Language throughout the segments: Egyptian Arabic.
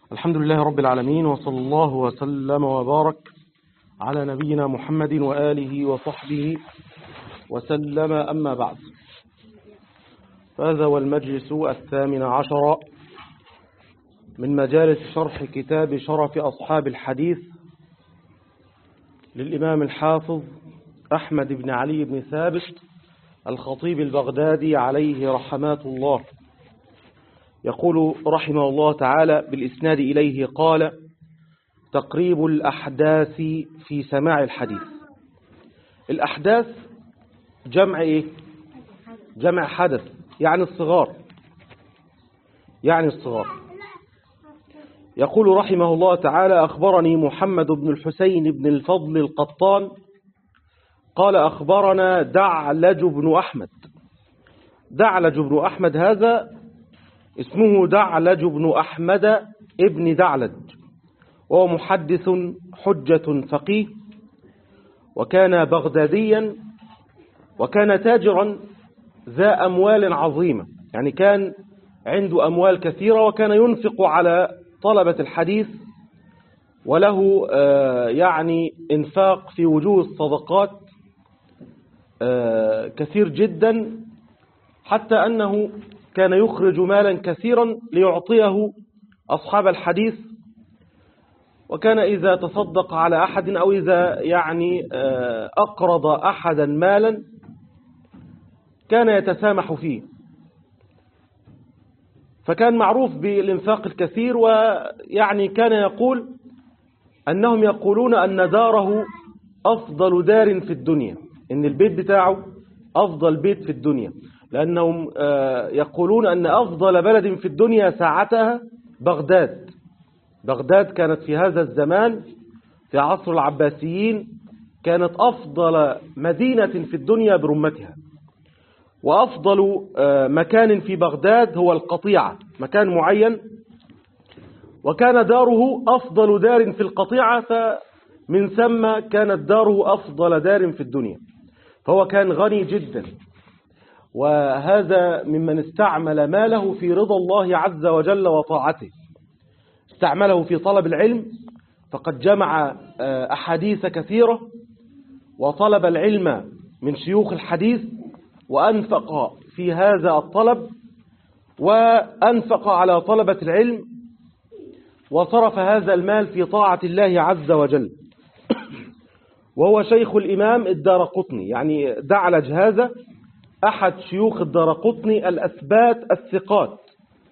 الحمد لله رب العالمين وصلى الله وسلم وبارك على نبينا محمد وآله وصحبه وسلم أما بعد فهذا هو المجلس الثامن عشر من مجالس شرح كتاب شرف أصحاب الحديث للإمام الحافظ أحمد بن علي بن ثابت الخطيب البغدادي عليه رحمات الله يقول رحمه الله تعالى بالإسناد إليه قال تقريب الأحداث في سماع الحديث الأحداث جمع إيه؟ جمع حدث يعني الصغار يعني الصغار يقول رحمه الله تعالى أخبرني محمد بن الحسين بن الفضل القطان قال أخبرنا دعلج بن أحمد دعلج بن أحمد هذا اسمه دعلج بن أحمد ابن دعلج وهو محدث حجة فقيه وكان بغداديا وكان تاجرا ذا أموال عظيمة يعني كان عنده أموال كثيرة وكان ينفق على طلبة الحديث وله يعني انفاق في وجوه الصدقات كثير جدا حتى أنه كان يخرج مالا كثيرا ليعطيه أصحاب الحديث وكان إذا تصدق على أحد أو إذا يعني أقرض أحدا مالا كان يتسامح فيه فكان معروف بالإنفاق الكثير ويعني كان يقول أنهم يقولون أن داره أفضل دار في الدنيا إن البيت بتاعه أفضل بيت في الدنيا لأنهم يقولون أن أفضل بلد في الدنيا ساعتها بغداد بغداد كانت في هذا الزمان في عصر العباسيين كانت أفضل مدينة في الدنيا برمتها وأفضل مكان في بغداد هو القطيعة مكان معين وكان داره أفضل دار في القطيعة فمن ثم كانت داره أفضل دار في الدنيا فهو كان غني جدا وهذا ممن استعمل ماله في رضا الله عز وجل وطاعته استعمله في طلب العلم فقد جمع أحاديث كثيرة وطلب العلم من شيوخ الحديث وأنفق في هذا الطلب وأنفق على طلبة العلم وصرف هذا المال في طاعة الله عز وجل وهو شيخ الإمام الدار قطني يعني دعلج هذا أحد شيوخ الدار قطني الأثبات الثقات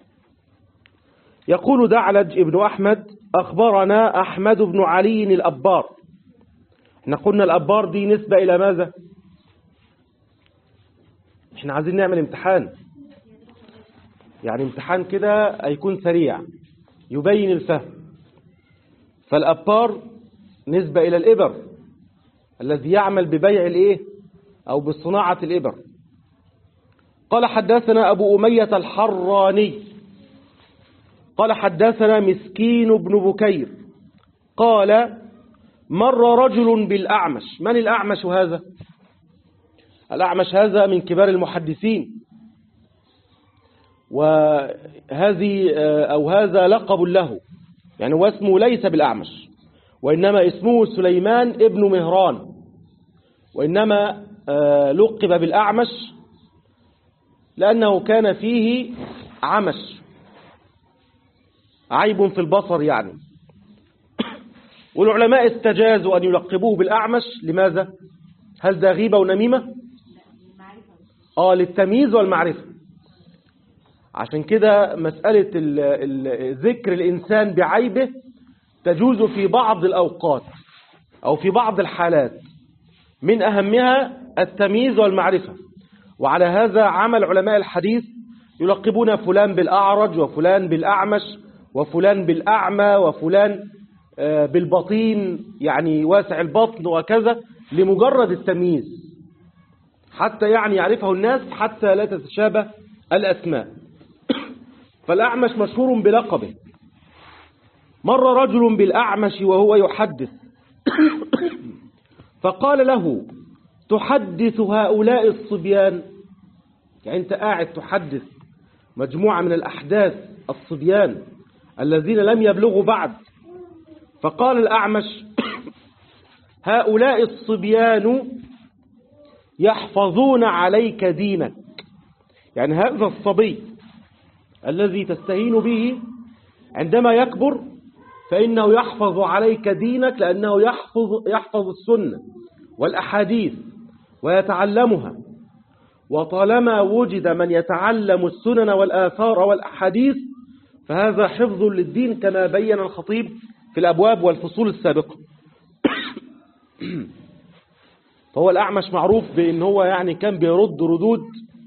يقول دعلج ابن أحمد أخبرنا أحمد بن علي الأبار احنا قلنا الأبار دي نسبة إلى ماذا احنا عايزين نعمل امتحان يعني امتحان كده هيكون سريع يبين الفهم فالأبار نسبة إلى الإبر الذي يعمل ببيع الإيه أو بصناعة الإبر قال حدثنا أبو أمية الحراني قال حدثنا مسكين بن بكير قال مر رجل بالأعمش من الأعمش هذا الأعمش هذا من كبار المحدثين وهذه أو هذا لقب له يعني هو اسمه ليس بالأعمش وإنما اسمه سليمان ابن مهران وإنما لقب بالأعمش لأنه كان فيه عمش عيب في البصر يعني والعلماء استجازوا أن يلقبوه بالأعمش لماذا؟ هل ده غيبة ونميمة؟ آه للتمييز والمعرفة عشان كده مسألة ال ال ذكر الإنسان بعيبه تجوز في بعض الأوقات أو في بعض الحالات من أهمها التمييز والمعرفة وعلى هذا عمل علماء الحديث يلقبون فلان بالأعرج وفلان بالأعمش وفلان بالأعمى وفلان بالبطين يعني واسع البطن وكذا لمجرد التمييز حتى يعني يعرفه الناس حتى لا تتشابه الأسماء فالأعمش مشهور بلقبه مر رجل بالأعمش وهو يحدث فقال له تحدث هؤلاء الصبيان يعني أنت قاعد تحدث مجموعة من الأحداث الصبيان الذين لم يبلغوا بعد فقال الأعمش هؤلاء الصبيان يحفظون عليك دينك يعني هذا الصبي الذي تستهين به عندما يكبر فإنه يحفظ عليك دينك لأنه يحفظ, يحفظ السنة والأحاديث ويتعلمها وطالما وجد من يتعلم السنن والآثار والأحاديث فهذا حفظ للدين كما بين الخطيب في الأبواب والفصول السابقة فهو الأعمش معروف بأن هو يعني كان بيرد ردود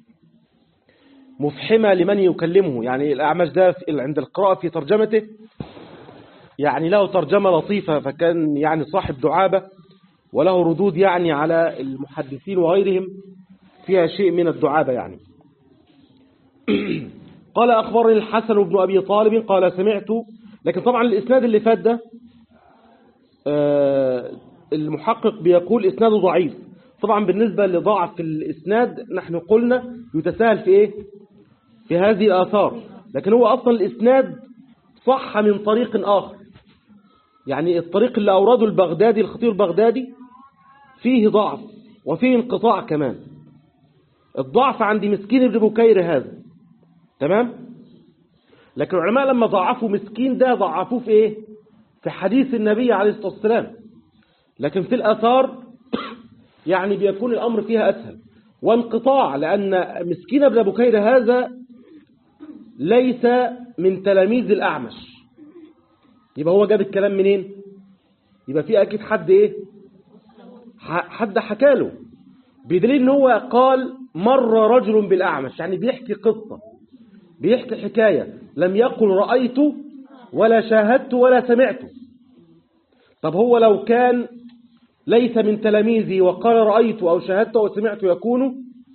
مفحمة لمن يكلمه يعني الأعمش ده عند القراءة في ترجمته يعني له ترجمة لطيفة فكان يعني صاحب دعابة وله ردود يعني على المحدثين وغيرهم فيها شيء من الدعابة يعني قال أخبرني الحسن بن أبي طالب قال سمعت لكن طبعا الإسناد اللي فات ده المحقق بيقول إسناده ضعيف طبعا بالنسبة لضعف الإسناد نحن قلنا يتساهل في إيه في هذه الآثار لكن هو أصلا الإسناد صح من طريق آخر يعني الطريق اللي أورده البغدادي الخطير البغدادي فيه ضعف وفيه انقطاع كمان الضعف عند مسكين ابن بكير هذا تمام لكن العلماء لما ضعفوا مسكين ده ضعفوه في ايه في حديث النبي عليه الصلاة والسلام لكن في الأثار يعني بيكون الأمر فيها أسهل وانقطاع لأن مسكين ابن بكير هذا ليس من تلاميذ الأعمش يبقى هو جاب الكلام منين يبقى في أكيد حد إيه حد حكاله بدليل ان هو قال مر رجل بالأعمش يعني بيحكي قصة بيحكي حكاية لم يقل رأيت ولا شاهدت ولا سمعت طب هو لو كان ليس من تلاميذي وقال رأيت أو شاهدت أو سمعت يكون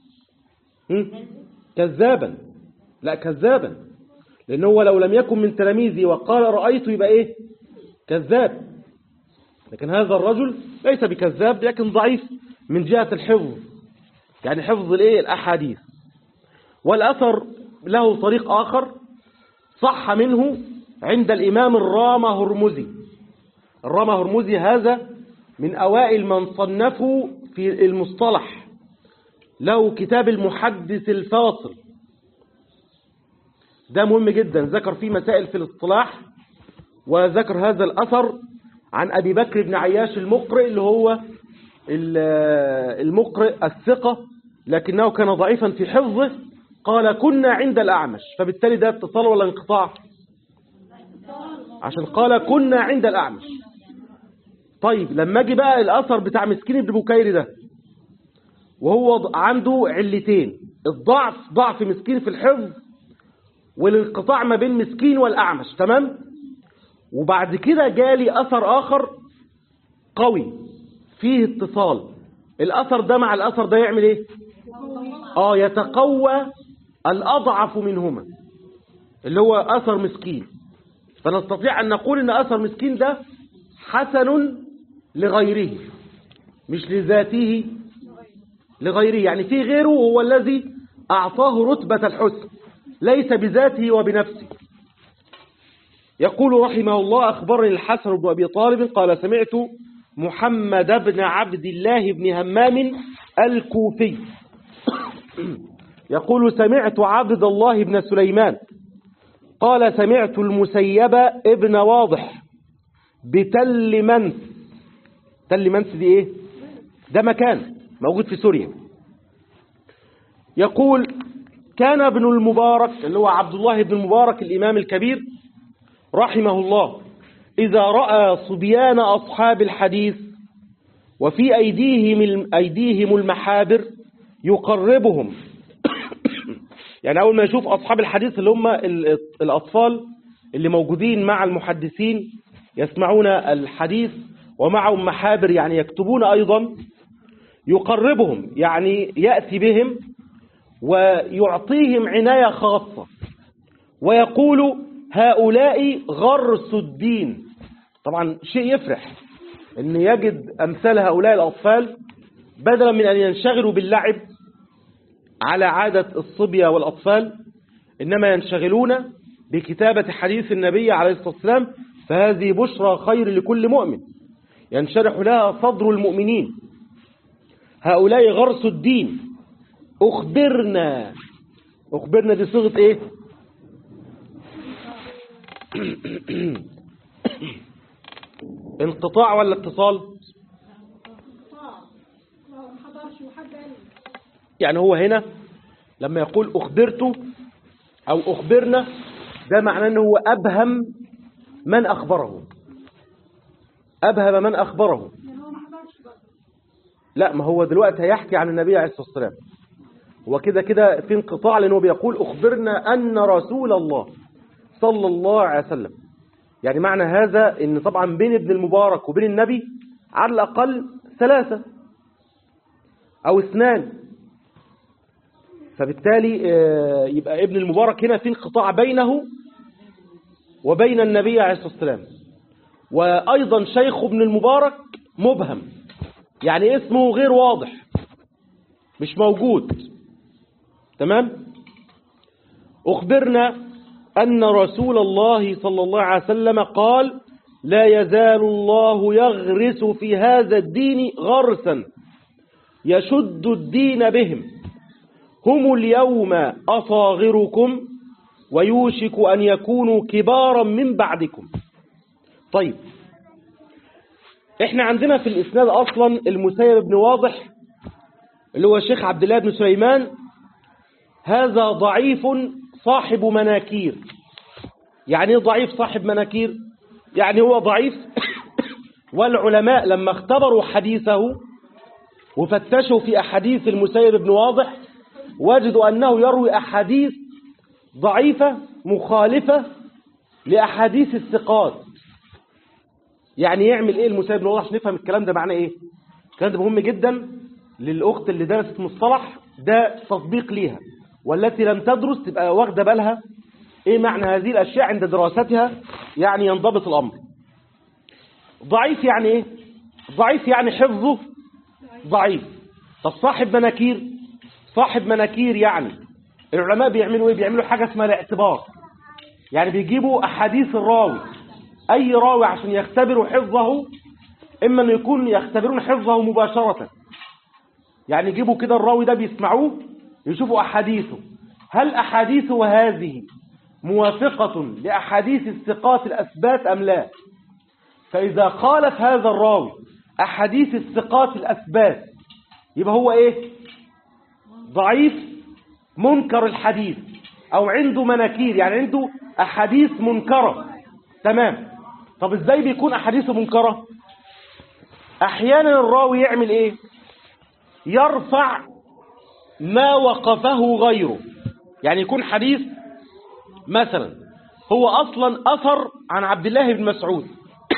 كذابا لا كذابا لأن هو لو لم يكن من تلاميذي وقال رأيت يبقى إيه كذاب لكن هذا الرجل ليس بكذاب لكن ضعيف من جهة الحفظ يعني حفظ الايه الأحاديث والأثر له طريق آخر صح منه عند الإمام الرامة هرمزي الرامة هرمزي هذا من أوائل من صنفوا في المصطلح له كتاب المحدث الفاصل ده مهم جدا ذكر فيه مسائل في الاصطلاح وذكر هذا الأثر عن أبي بكر بن عياش المقرئ اللي هو المقرئ الثقة لكنه كان ضعيفا في حفظه قال كنا عند الأعمش فبالتالي ده اتصال ولا انقطاع عشان قال كنا عند الأعمش طيب لما اجي بقى الأثر بتاع مسكين ابن بكير ده وهو عنده علتين الضعف ضعف مسكين في الحفظ والانقطاع ما بين مسكين والأعمش تمام وبعد كده جالي أثر آخر قوي فيه اتصال الأثر ده مع الأثر ده يعمل ايه اه يتقوى الأضعف منهما اللي هو أثر مسكين فنستطيع أن نقول أن أثر مسكين ده حسن لغيره مش لذاته لغيره يعني في غيره هو الذي أعطاه رتبة الحسن ليس بذاته وبنفسه يقول رحمه الله أخبرني الحسن بن أبي طالب قال سمعت محمد بن عبد الله بن همام الكوفي يقول سمعت عبد الله بن سليمان قال سمعت المسيب ابن واضح بتل منس تل منس دي ايه ده مكان موجود في سوريا يقول كان ابن المبارك اللي هو عبد الله بن المبارك الإمام الكبير رحمه الله إذا رأى صبيان أصحاب الحديث وفي أيديهم, أيديهم المحابر يقربهم يعني أول ما يشوف أصحاب الحديث اللي هم الأطفال اللي موجودين مع المحدثين يسمعون الحديث ومعهم محابر يعني يكتبون أيضا يقربهم يعني يأتي بهم ويعطيهم عناية خاصة ويقول هؤلاء غرس الدين طبعا شيء يفرح ان يجد امثال هؤلاء الاطفال بدلا من ان ينشغلوا باللعب على عادة الصبية والاطفال انما ينشغلون بكتابة حديث النبي عليه الصلاة والسلام فهذه بشرى خير لكل مؤمن ينشرح لها صدر المؤمنين هؤلاء غرس الدين أخبرنا أخبرنا دي صيغة إيه انقطاع ولا اتصال يعني هو هنا لما يقول أخبرت أو أخبرنا ده معناه أنه هو أبهم من أخبره أبهم من أخبره لا ما هو دلوقتي هيحكي عن النبي عليه الصلاة والسلام هو كده كده في انقطاع لأنه بيقول أخبرنا أن رسول الله صلى الله عليه وسلم يعني معنى هذا ان طبعا بين ابن المبارك وبين النبي على الأقل ثلاثة أو اثنان فبالتالي يبقى ابن المبارك هنا في انقطاع بينه وبين النبي عليه الصلاة والسلام وأيضا شيخ ابن المبارك مبهم يعني اسمه غير واضح مش موجود تمام أخبرنا أن رسول الله صلى الله عليه وسلم قال لا يزال الله يغرس في هذا الدين غرسا يشد الدين بهم هم اليوم أصاغركم ويوشك أن يكونوا كبارا من بعدكم طيب احنا عندنا في الإسناد أصلا المسيب بن واضح اللي هو الشيخ عبد الله بن سليمان هذا ضعيف صاحب مناكير يعني ايه ضعيف صاحب مناكير يعني هو ضعيف والعلماء لما اختبروا حديثه وفتشوا في أحاديث المسيب بن واضح وجدوا أنه يروي أحاديث ضعيفة مخالفة لأحاديث الثقات يعني يعمل ايه المسيب بن واضح عشان نفهم الكلام ده معناه ايه الكلام ده مهم جدا للأخت اللي درست مصطلح ده تطبيق ليها والتي لم تدرس تبقى واخده بالها ايه معنى هذه الاشياء عند دراستها يعني ينضبط الامر ضعيف يعني ايه ضعيف يعني حفظه ضعيف طب صاحب مناكير صاحب مناكير يعني العلماء بيعملوا ايه بيعملوا حاجه اسمها الاعتبار يعني بيجيبوا احاديث الراوي اي راوي عشان يختبروا حفظه اما انه يكون يختبرون حفظه مباشره يعني يجيبوا كده الراوي ده بيسمعوه يشوفوا أحاديثه هل أحاديثه هذه موافقة لأحاديث الثقات الأثبات أم لا فإذا خالف هذا الراوي أحاديث الثقات الأثبات يبقى هو إيه ضعيف منكر الحديث أو عنده مناكير يعني عنده أحاديث منكرة تمام طب إزاي بيكون أحاديثه منكرة أحيانا الراوي يعمل إيه يرفع ما وقفه غيره يعني يكون حديث مثلا هو أصلا أثر عن عبد الله بن مسعود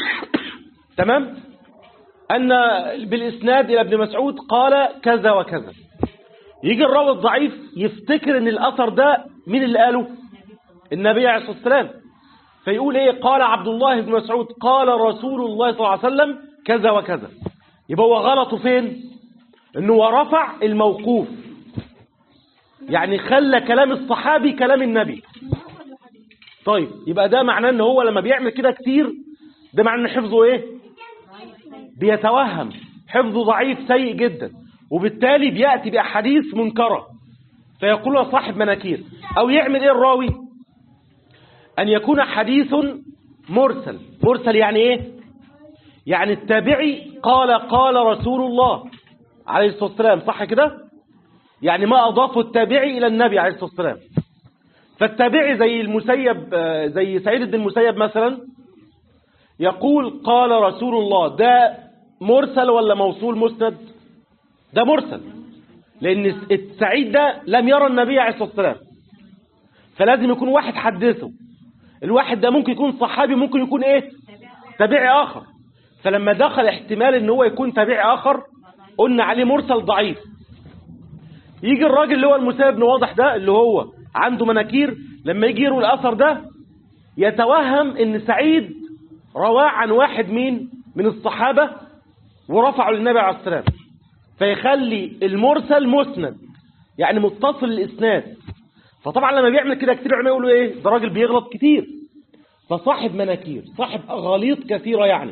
تمام أن بالإسناد إلى ابن مسعود قال كذا وكذا يجي الراوي الضعيف يفتكر ان الأثر ده مين اللي قاله النبي عليه الصلاة والسلام فيقول ايه قال عبد الله بن مسعود قال رسول الله صلى الله عليه وسلم كذا وكذا يبقى هو غلطه فين انه رفع الموقوف يعني خلى كلام الصحابي كلام النبي طيب يبقى ده معناه ان هو لما بيعمل كده كتير ده معناه ان حفظه ايه بيتوهم حفظه ضعيف سيء جدا وبالتالي بيأتي بأحاديث منكرة فيقول صاحب مناكير أو يعمل إيه الراوي أن يكون حديث مرسل مرسل يعني إيه يعني التابعي قال قال رسول الله عليه الصلاة والسلام صح كده يعني ما أضافه التابعي إلى النبي عليه الصلاة والسلام فالتابعي زي المسيب زي سعيد بن المسيب مثلا يقول قال رسول الله ده مرسل ولا موصول مسند ده مرسل لأن السعيد ده لم يرى النبي عليه الصلاة والسلام فلازم يكون واحد حدثه الواحد ده ممكن يكون صحابي ممكن يكون ايه تابعي آخر فلما دخل احتمال ان هو يكون تابعي آخر قلنا عليه مرسل ضعيف يجي الراجل اللي هو المسيب بن واضح ده اللي هو عنده مناكير لما يجي يروي الأثر ده يتوهم ان سعيد رواه عن واحد مين من الصحابة ورفعه للنبي عليه الصلاة والسلام فيخلي المرسل مسند يعني متصل الإسناد فطبعا لما بيعمل كده كتير علماء يقولوا ايه ده راجل بيغلط كتير فصاحب مناكير صاحب أغاليط كثيرة يعني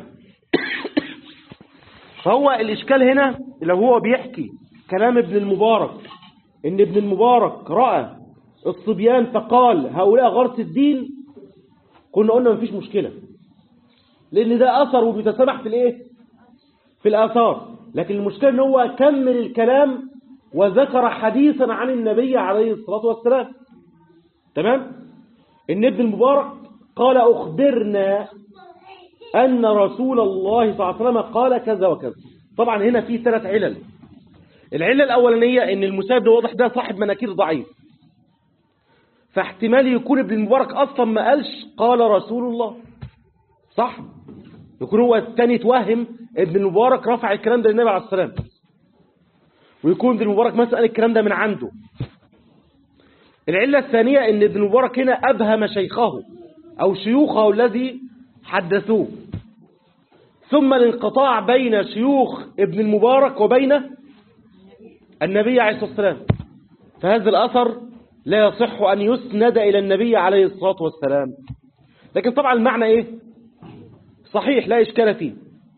فهو الإشكال هنا لو هو بيحكي كلام ابن المبارك إن ابن المبارك رأى الصبيان فقال هؤلاء غرس الدين كنا قلنا مفيش مشكلة لأن ده أثر وبيتسامح في الإيه؟ في الآثار لكن المشكلة إن هو كمل الكلام وذكر حديثا عن النبي عليه الصلاة والسلام تمام؟ إن ابن المبارك قال أخبرنا أن رسول الله صلى الله عليه وسلم قال كذا وكذا طبعا هنا في ثلاث علل العلة الأولانية أن المساعد ده واضح ده صاحب مناكير ضعيف فاحتمال يكون ابن المبارك أصلا ما قالش قال رسول الله صح يكون هو الثاني توهم ابن المبارك رفع الكلام ده للنبي عليه السلام ويكون ابن المبارك مسأل الكلام ده من عنده العلة الثانية ان ابن المبارك هنا أبهم شيخه أو شيوخه الذي حدثوه ثم الانقطاع بين شيوخ ابن المبارك وبين النبي عليه الصلاة والسلام فهذا الأثر لا يصح أن يسند إلى النبي عليه الصلاة والسلام لكن طبعا المعنى إيه صحيح لا إشكال فيه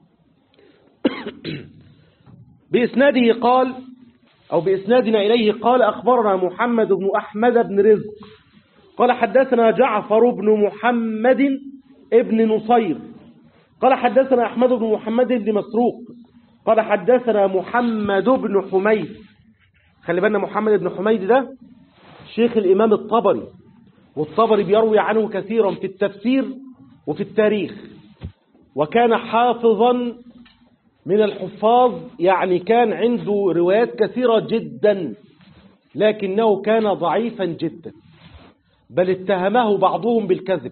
بإسناده قال أو بإسنادنا إليه قال أخبرنا محمد بن أحمد بن رزق قال حدثنا جعفر بن محمد ابن نصير قال حدثنا أحمد بن محمد بن مسروق قال حدثنا محمد بن حميد خلي بالنا محمد بن حميد ده شيخ الإمام الطبري والطبري بيروي عنه كثيرا في التفسير وفي التاريخ وكان حافظا من الحفاظ يعني كان عنده روايات كثيرة جدا لكنه كان ضعيفا جدا بل اتهمه بعضهم بالكذب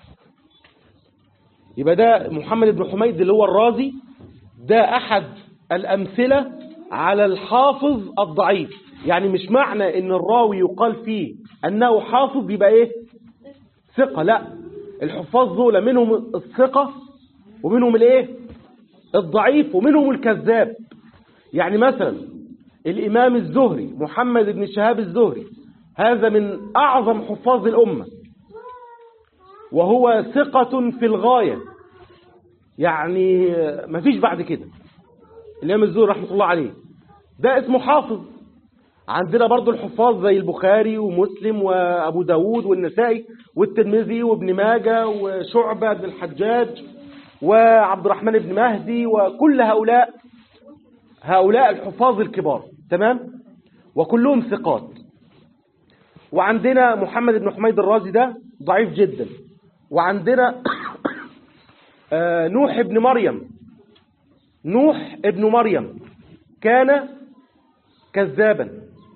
يبقى ده محمد بن حميد اللي هو الرازي ده أحد الأمثلة على الحافظ الضعيف يعني مش معنى ان الراوي يقال فيه أنه حافظ يبقى إيه ثقة لا الحفاظ دول منهم الثقة ومنهم الايه الضعيف ومنهم الكذاب يعني مثلا الإمام الزهري محمد بن شهاب الزهري هذا من أعظم حفاظ الأمة وهو ثقة في الغاية يعني مفيش بعد كده الإمام الزهري رحمة الله عليه ده اسمه حافظ عندنا برضو الحفاظ زي البخاري ومسلم وأبو داود والنسائي والترمذي وابن ماجة وشعبة بن الحجاج وعبد الرحمن بن مهدي وكل هؤلاء هؤلاء الحفاظ الكبار تمام وكلهم ثقات وعندنا محمد بن حميد الرازي ده ضعيف جدا وعندنا نوح بن مريم نوح ابن مريم كان كذابا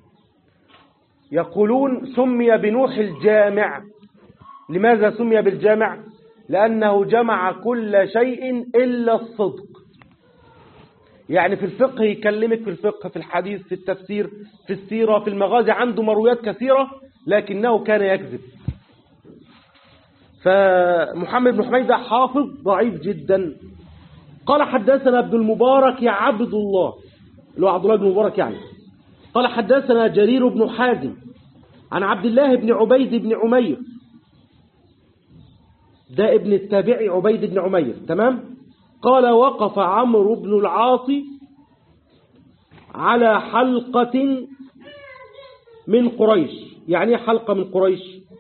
يقولون سمي بنوح الجامع لماذا سمي بالجامع لأنه جمع كل شيء إلا الصدق يعني في الفقه يكلمك في الفقه في الحديث في التفسير في السيرة في المغازي عنده مرويات كثيرة لكنه كان يكذب فمحمد بن حميدة حافظ ضعيف جدا قال حدثنا ابن المبارك يا عبد الله اللي هو عبد الله بن المبارك يعني قال حدثنا جرير بن حازم عن عبد الله بن عبيد بن عمير ده ابن التابعي عبيد بن عمير تمام قال وقف عمرو بن العاص على حلقة من قريش يعني حلقة من قريش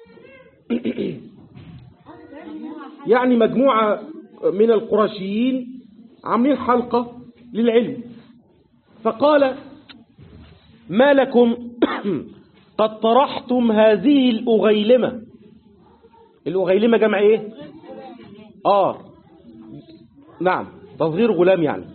يعني مجموعة من القرشيين عاملين حلقة للعلم فقال ما لكم قد طرحتم هذه الأغيلمة الأغيلمة جمع ايه آه نعم تصغير غلام يعني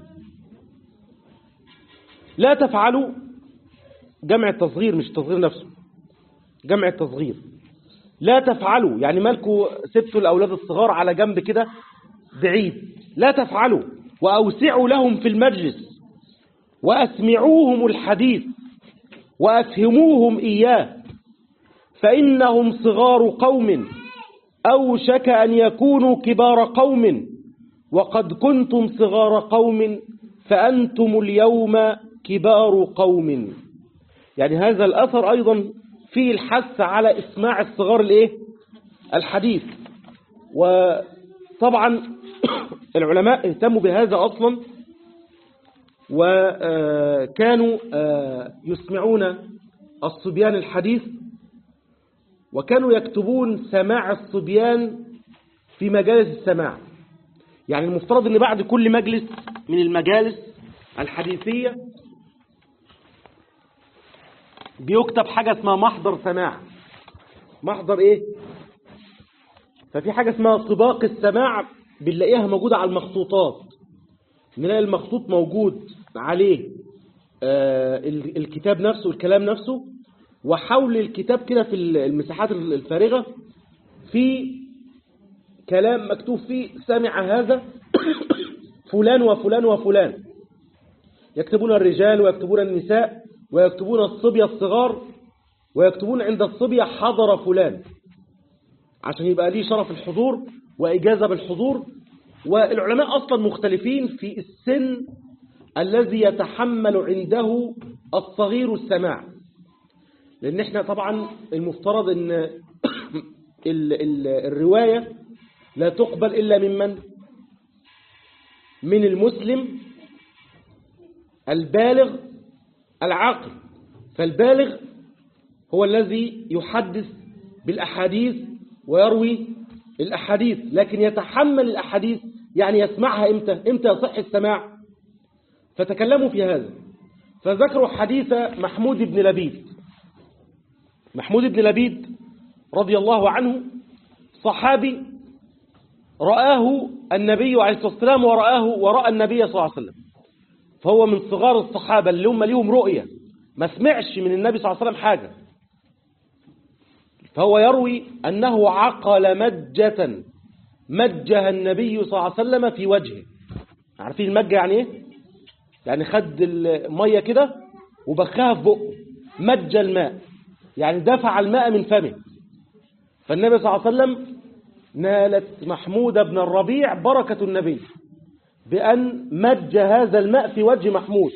لا تفعلوا جمع التصغير مش التصغير نفسه جمع التصغير لا تفعلوا يعني مالكوا سبتوا الأولاد الصغار على جنب كده بعيد لا تفعلوا وأوسعوا لهم في المجلس وأسمعوهم الحديث وأفهموهم إياه فإنهم صغار قوم أوشك أن يكونوا كبار قوم وقد كنتم صغار قوم فأنتم اليوم كبار قوم يعني هذا الأثر أيضا في فيه الحث على إسماع الصغار الإيه الحديث وطبعا العلماء اهتموا بهذا أصلا وكانوا يسمعون الصبيان الحديث وكانوا يكتبون سماع الصبيان في مجالس السماع يعني المفترض ان بعد كل مجلس من المجالس الحديثية بيكتب حاجة اسمها محضر سماع محضر ايه ففي حاجة اسمها طباق السماع بنلاقيها موجودة على المخطوطات نلاقي المخطوط موجود عليه آه الكتاب نفسه الكلام نفسه وحول الكتاب كده في المساحات الفارغة في كلام مكتوب فيه سمع هذا فلان وفلان وفلان يكتبون الرجال ويكتبون النساء ويكتبون الصبية الصغار ويكتبون عند الصبية حضر فلان عشان يبقى ليه شرف الحضور وإجازة بالحضور والعلماء أصلا مختلفين في السن الذي يتحمل عنده الصغير السماع لأن احنا طبعا المفترض أن ال ال الرواية لا تقبل إلا ممن من المسلم البالغ العاقل فالبالغ هو الذي يحدث بالأحاديث ويروي الأحاديث لكن يتحمل الأحاديث يعني يسمعها إمتى إمتى يصح السماع فتكلموا في هذا فذكروا حديث محمود بن لبيد محمود بن لبيد رضي الله عنه صحابي رآه النبي عليه الصلاة والسلام ورآه ورأى النبي صلى الله عليه وسلم فهو من صغار الصحابة اللي هم ليهم رؤية ما سمعش من النبي صلى الله عليه وسلم حاجة فهو يروي أنه عقل مجة مجها النبي صلى الله عليه وسلم في وجهه عارفين المجة يعني ايه يعني خد المية كده وبخها في بقه مج الماء يعني دفع الماء من فمه فالنبي صلى الله عليه وسلم نالت محمود بن الربيع بركة النبي بأن مج هذا الماء في وجه محمود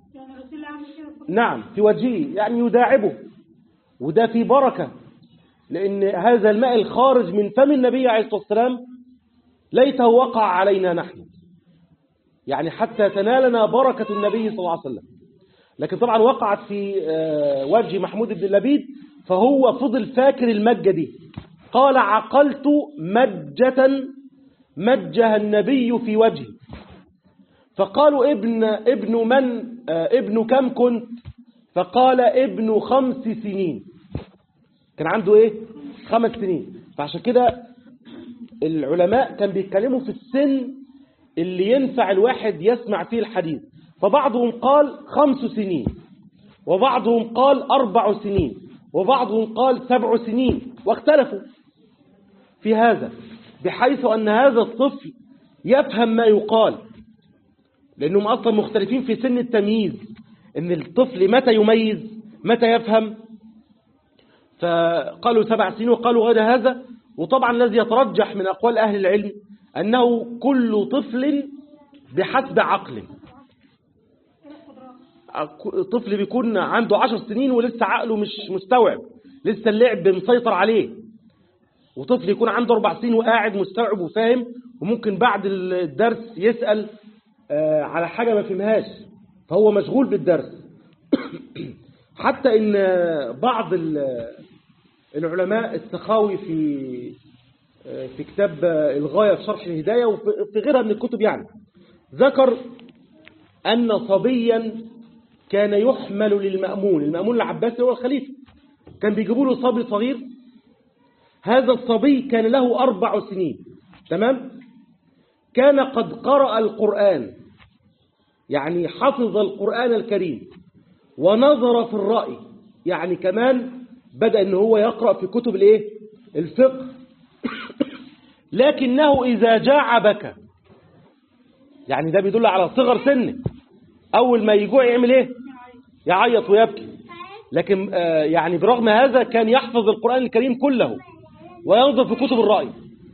نعم في وجهه يعني يداعبه وده في بركة لأن هذا الماء الخارج من فم النبي عليه الصلاة والسلام ليته وقع علينا نحن يعني حتى تنالنا بركة النبي صلى الله عليه وسلم لكن طبعا وقعت في وجه محمود بن لبيد فهو فضل فاكر المجة دي قال عقلت مجة مجها النبي في وجهي فقالوا ابن ابن من ابن كم كنت فقال ابن خمس سنين كان عنده ايه خمس سنين فعشان كده العلماء كان بيتكلموا في السن اللي ينفع الواحد يسمع فيه الحديث فبعضهم قال خمس سنين وبعضهم قال أربع سنين وبعضهم قال سبع سنين واختلفوا في هذا بحيث أن هذا الطفل يفهم ما يقال لأنهم أصلا مختلفين في سن التمييز أن الطفل متى يميز متى يفهم فقالوا سبع سنين وقالوا غير هذا وطبعا الذي يترجح من أقوال أهل العلم أنه كل طفل بحسب عقله طفل بيكون عنده عشر سنين ولسه عقله مش مستوعب لسه اللعب مسيطر عليه وطفل يكون عنده أربع سنين وقاعد مستوعب وفاهم وممكن بعد الدرس يسأل على حاجة ما فهمهاش فهو مشغول بالدرس حتى ان بعض العلماء السخاوي في في كتاب الغاية في شرح الهداية وفي غيرها من الكتب يعني ذكر أن صبيا كان يحمل للمأمون المأمون العباسي هو الخليفة كان بيجيبوا له صبي صغير هذا الصبي كان له أربع سنين تمام كان قد قرأ القرآن يعني حفظ القرآن الكريم ونظر في الرأي يعني كمان بدأ ان هو يقرأ في كتب الايه الفقه لكنه إذا جاع بكى يعني ده بيدل على صغر سنه أول ما يجوع يعمل ايه يعيط ويبكي لكن آه يعني برغم هذا كان يحفظ القرآن الكريم كله وينظر في كتب الرأي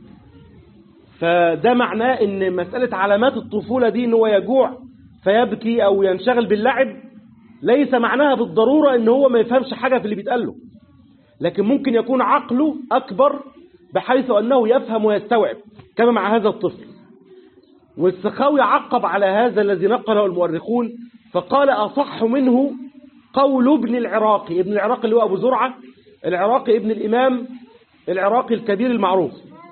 فده معناه ان مسألة علامات الطفولة دي ان هو يجوع فيبكي او ينشغل باللعب ليس معناها بالضرورة ان هو ما يفهمش حاجة في اللي بيتقال له لكن ممكن يكون عقله أكبر بحيث أنه يفهم ويستوعب كما مع هذا الطفل والسخاوي عقب على هذا الذي نقله المؤرخون فقال أصح منه قول ابن العراقي ابن العراقي اللي هو أبو زرعة العراقي ابن الإمام العراقي الكبير المعروف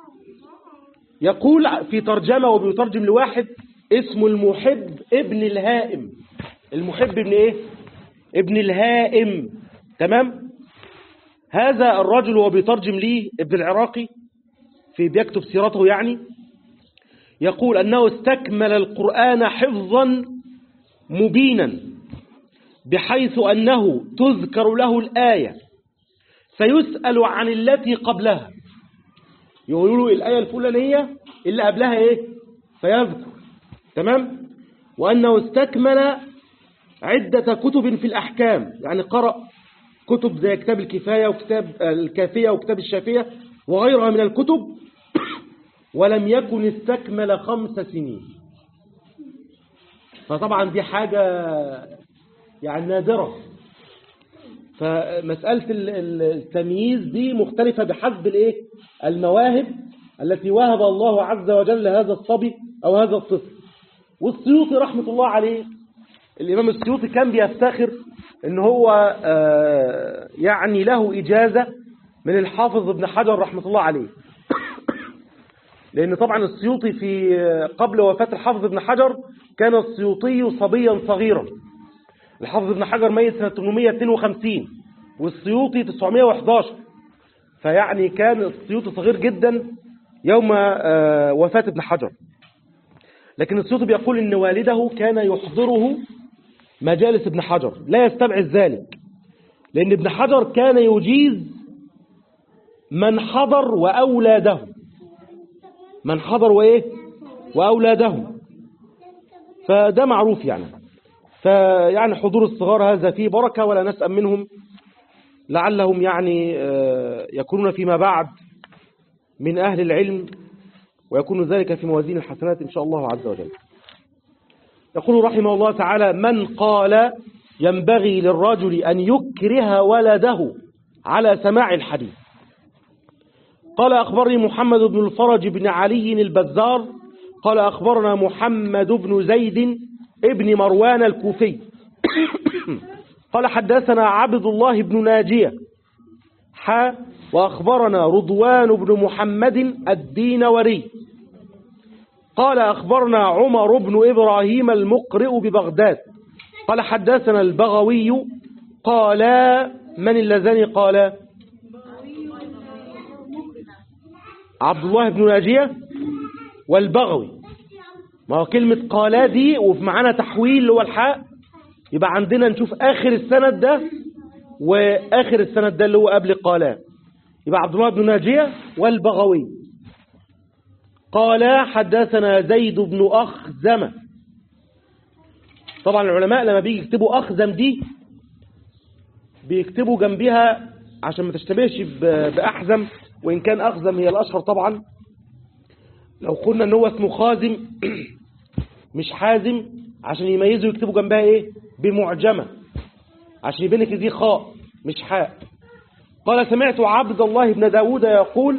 يقول في ترجمة وبيترجم لواحد اسمه المحب ابن الهائم المحب ابن ايه ابن الهائم تمام هذا الرجل وهو بيترجم ليه ابن العراقي في بيكتب سيرته يعني يقول أنه استكمل القرآن حفظا مبينا بحيث أنه تذكر له الآية فيسأل عن التي قبلها يقولوا له الآية الفلانية اللي قبلها إيه فيذكر تمام وأنه استكمل عدة كتب في الأحكام يعني قرأ كتب زي كتاب الكفاية وكتاب الكافية وكتاب الشافية وغيرها من الكتب ولم يكن استكمل خمس سنين فطبعا دي حاجة يعني نادرة فمسألة التمييز دي مختلفة بحسب الايه المواهب التي وهب الله عز وجل هذا الصبي أو هذا الطفل والسيوطي رحمة الله عليه الإمام السيوطي كان بيفتخر ان هو يعني له إجازة من الحافظ ابن حجر رحمة الله عليه لأن طبعا السيوطي في قبل وفاة الحافظ ابن حجر كان السيوطي صبيا صغيرا الحافظ ابن حجر ميت سنة 852 والسيوطي 911 فيعني كان السيوطي صغير جدا يوم وفاة ابن حجر لكن السيوطي بيقول ان والده كان يحضره مجالس ابن حجر لا يستبعد ذلك لأن ابن حجر كان يجيز من حضر وأولاده من حضر وإيه وأولاده فده معروف يعني فيعني حضور الصغار هذا فيه بركة ولا نسأل منهم لعلهم يعني يكونون فيما بعد من أهل العلم ويكون ذلك في موازين الحسنات إن شاء الله عز وجل يقول رحمه الله تعالى من قال ينبغي للرجل أن يكره ولده على سماع الحديث قال أخبرني محمد بن الفرج بن علي البزار قال أخبرنا محمد بن زيد ابن مروان الكوفي قال حدثنا عبد الله بن ناجية حا وأخبرنا رضوان بن محمد الدينوري قال أخبرنا عمر بن إبراهيم المقرئ ببغداد قال حدثنا البغوي قال من اللذان قال عبد الله بن ناجية والبغوي ما هو كلمة قالا دي وفي معانا تحويل اللي هو الحاء يبقى عندنا نشوف آخر السند ده وآخر السند ده اللي هو قبل قالا يبقى عبد الله بن ناجية والبغوي قال حدثنا زيد بن أخزم طبعا العلماء لما بيجي يكتبوا أخزم دي بيكتبوا جنبها عشان ما تشتبهش بأحزم وإن كان أخزم هي الأشهر طبعا لو قلنا ان هو اسمه خازم مش حازم عشان يميزوا يكتبوا جنبها ايه بمعجمة عشان يبين لك دي خاء مش حاء قال سمعت عبد الله بن داود يقول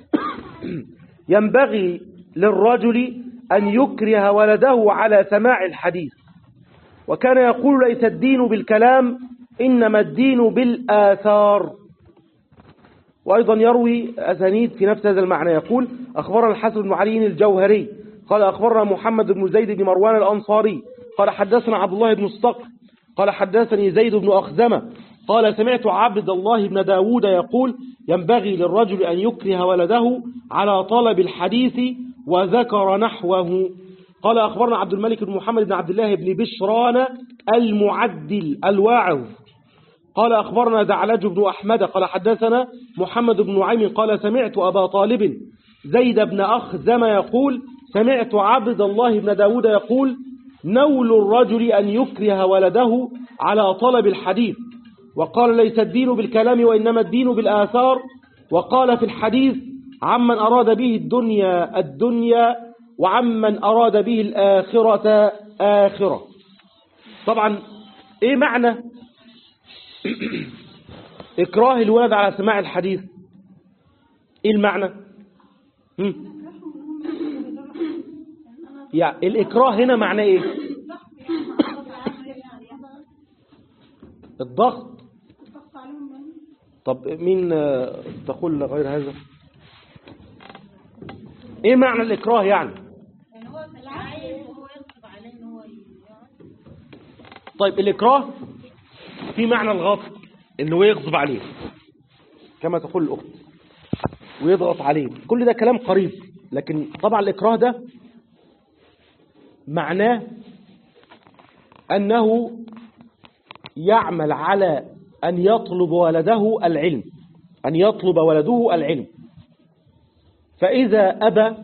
ينبغي للرجل أن يكره ولده على سماع الحديث وكان يقول ليس الدين بالكلام إنما الدين بالآثار وأيضا يروي أسانيد في نفس هذا المعنى يقول أخبرنا الحسن بن علي الجوهري قال أخبرنا محمد بن زيد بن مروان الأنصاري قال حدثنا عبد الله بن الصقر قال حدثني زيد بن أخزمة قال سمعت عبد الله بن داود يقول ينبغي للرجل أن يكره ولده على طلب الحديث وذكر نحوه قال أخبرنا عبد الملك بن محمد بن عبد الله بن بشران المعدل الواعظ قال أخبرنا دعلج بن أحمد قال حدثنا محمد بن نعيم قال سمعت أبا طالب زيد بن أخزم يقول سمعت عبد الله بن داود يقول نول الرجل أن يكره ولده على طلب الحديث وقال ليس الدين بالكلام وإنما الدين بالآثار وقال في الحديث عمن أراد به الدنيا الدنيا وعمن أراد به الآخرة آخرة طبعا إيه معنى إكراه الولد على سماع الحديث إيه المعنى هم؟ يعني الإكراه هنا معناه إيه الضغط طب مين آه، تقول غير هذا ايه معنى الاكراه يعني يعني هو مش عايز وهو يغصب عليه ان هو ي- طيب الاكراه في معنى الغصب انه يغصب عليه كما تقول الاخت ويضغط عليه كل ده كلام قريب لكن طبعا الاكراه ده معناه انه يعمل على ان يطلب ولده العلم ان يطلب ولده العلم فاذا ابى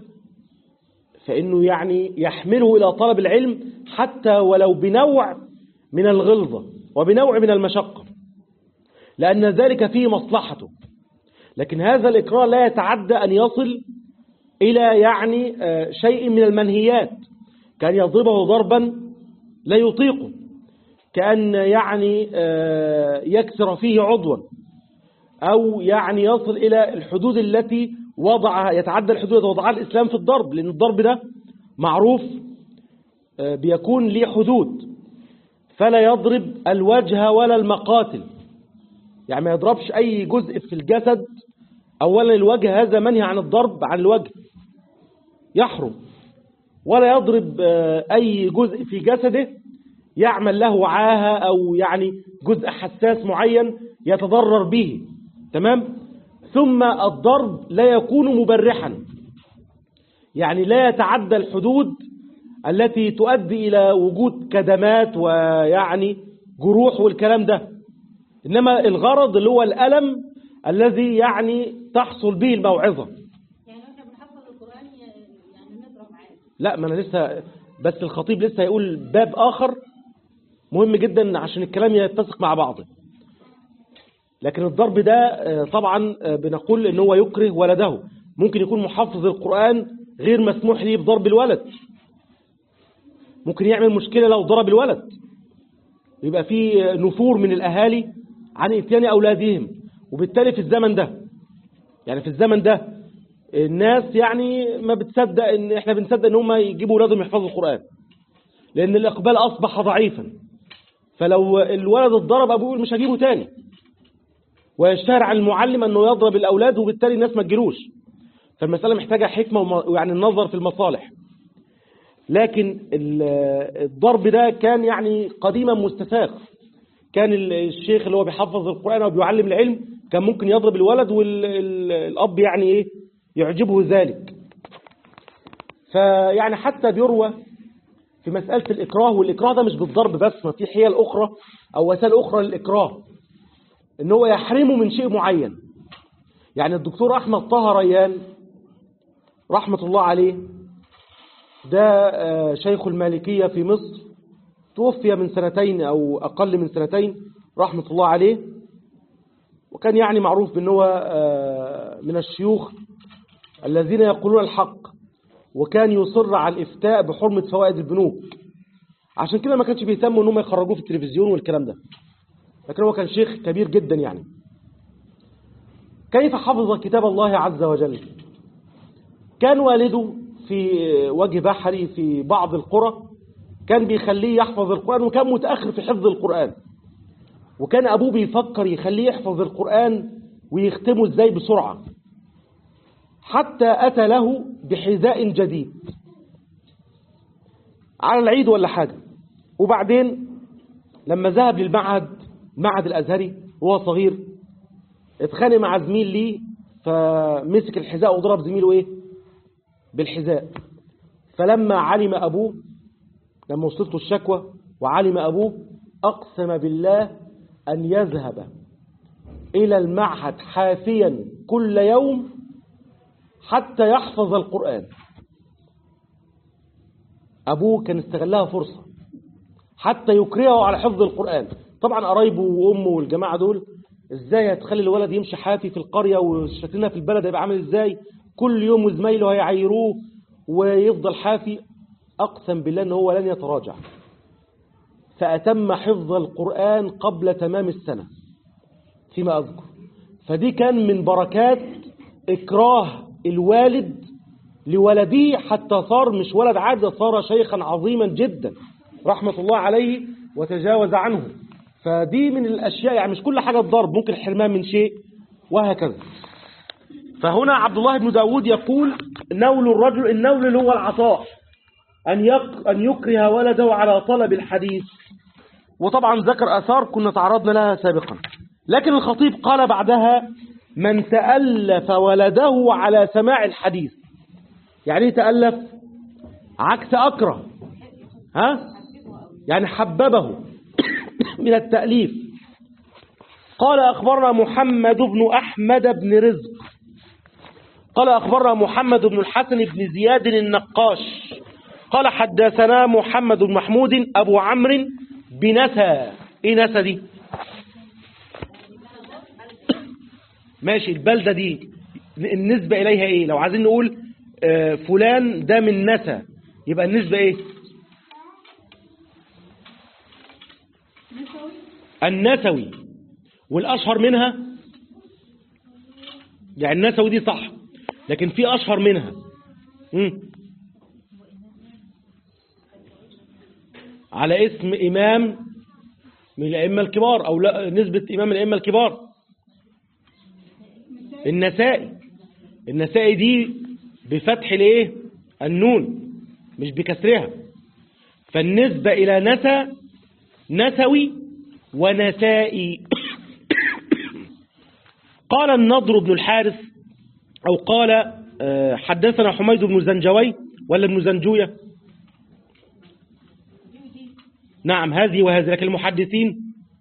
فانه يعني يحمله الى طلب العلم حتى ولو بنوع من الغلظه وبنوع من المشقه لان ذلك فيه مصلحته لكن هذا الإكراه لا يتعدى أن يصل إلى يعني آه، شيء من المنهيات كان يضربه ضربا لا يطيقه كأن يعني آه، يكسر فيه عضوا أو يعني يصل إلى الحدود التي وضعها يتعدى الحدود التي وضعها الإسلام في الضرب لأن الضرب ده معروف آه، بيكون ليه حدود فلا يضرب الوجه ولا المقاتل يعني ما يضربش أي جزء في الجسد أولا الوجه هذا منهي عن الضرب عن الوجه يحرم ولا يضرب آه، أي جزء في جسده يعمل له عاهة أو يعني جزء حساس معين يتضرر به تمام ثم الضرب لا يكون مبرحا يعني لا يتعدى الحدود التي تؤدي إلى وجود كدمات ويعني جروح والكلام ده إنما الغرض اللي هو الألم الذي يعني تحصل به الموعظة يعني احنا بنحفظ القرآن ي- يعني نضرب عادي لا ما أنا لسه بس الخطيب لسه هيقول باب آخر مهم جدا عشان الكلام يتسق مع بعضه لكن الضرب ده آه، طبعا آه، بنقول ان هو يكره ولده ممكن يكون محفظ القرآن غير مسموح ليه بضرب الولد ممكن يعمل مشكلة لو ضرب الولد يبقى في نفور من الأهالي عن إتيان أولادهم وبالتالي في الزمن ده يعني في الزمن ده الناس يعني ما بتصدق ان احنا بنصدق ان هم يجيبوا اولادهم يحفظوا القرآن لان الاقبال اصبح ضعيفا فلو الولد اتضرب ابوه يقول مش هجيبه تاني ويشتهر عن المعلم انه يضرب الاولاد وبالتالي الناس ما تجيلوش فالمسألة محتاجة حكمة وم- ويعني النظر في المصالح لكن ال- الضرب ده كان يعني قديما مستساغ كان ال- الشيخ اللي هو بيحفظ القرآن أو بيعلم العلم كان ممكن يضرب الولد والأب يعني إيه يعجبه ذلك فيعني حتى بيروى في مسألة الإكراه والإكراه ده مش بالضرب بس ما في حيل أخرى أو وسائل أخرى للإكراه إن هو يحرمه من شيء معين يعني الدكتور أحمد طه ريان رحمة الله عليه ده آه، شيخ المالكية في مصر توفي من سنتين أو أقل من سنتين رحمة الله عليه وكان يعني معروف بأنه هو آه، من الشيوخ الذين يقولون الحق وكان يصر على الإفتاء بحرمة فوائد البنوك عشان كده ما كانش بيهتموا أنهم يخرجوه في التلفزيون والكلام ده لكن هو كان شيخ كبير جدا يعني كيف حفظ كتاب الله عز وجل كان والده في وجه بحري في بعض القرى كان بيخليه يحفظ القرآن وكان متأخر في حفظ القرآن وكان أبوه بيفكر يخليه يحفظ القرآن ويختمه ازاي بسرعة حتى أتى له بحذاء جديد على العيد ولا حاجة وبعدين لما ذهب للمعهد المعهد الأزهري وهو صغير اتخانق مع زميل ليه فمسك الحذاء وضرب زميله ايه بالحذاء فلما علم أبوه لما وصلته الشكوى وعلم أبوه أقسم بالله أن يذهب إلى المعهد حافيا كل يوم حتى يحفظ القرآن أبوه كان استغلها فرصة حتى يكرهه على حفظ القرآن طبعا قرايبه وأمه والجماعة دول إزاي هتخلي الولد يمشي حافي في القرية وشكلنا في البلد هيبقى عامل إزاي كل يوم وزمايله هيعيروه ويفضل حافي أقسم بالله أنه هو لن يتراجع فأتم حفظ القرآن قبل تمام السنة فيما أذكر فدي كان من بركات إكراه الوالد لولده حتى صار مش ولد عادي صار شيخا عظيما جدا رحمة الله عليه وتجاوز عنه فدي من الأشياء يعني مش كل حاجة الضرب ممكن الحرمان من شيء وهكذا فهنا عبد الله بن داود يقول نول الرجل النول اللي هو العطاء أن, يق أن يكره ولده على طلب الحديث وطبعا ذكر أثار كنا تعرضنا لها سابقا لكن الخطيب قال بعدها من تألف ولده على سماع الحديث يعني ايه تألف عكس أكره ها يعني حببه من التأليف قال أخبرنا محمد بن أحمد بن رزق قال أخبرنا محمد بن الحسن بن زياد النقاش قال حدثنا محمد بن محمود أبو عمرو بنسى إيه نسى دي ماشي البلدة دي النسبة إليها إيه لو عايزين نقول آه، فلان ده من نسى يبقى النسبة إيه النسوي والأشهر منها يعني النسوي دي صح لكن في أشهر منها مم. على اسم إمام من الأئمة الكبار أو لا نسبة إمام الأئمة الكبار النسائي النسائي دي بفتح الايه النون مش بكسرها فالنسبة إلى نسى نسوي ونسائي قال النضر بن الحارث أو قال آه، حدثنا حميد بن زنجوي ولا ابن زنجوية نعم هذه وهذه لكن المحدثين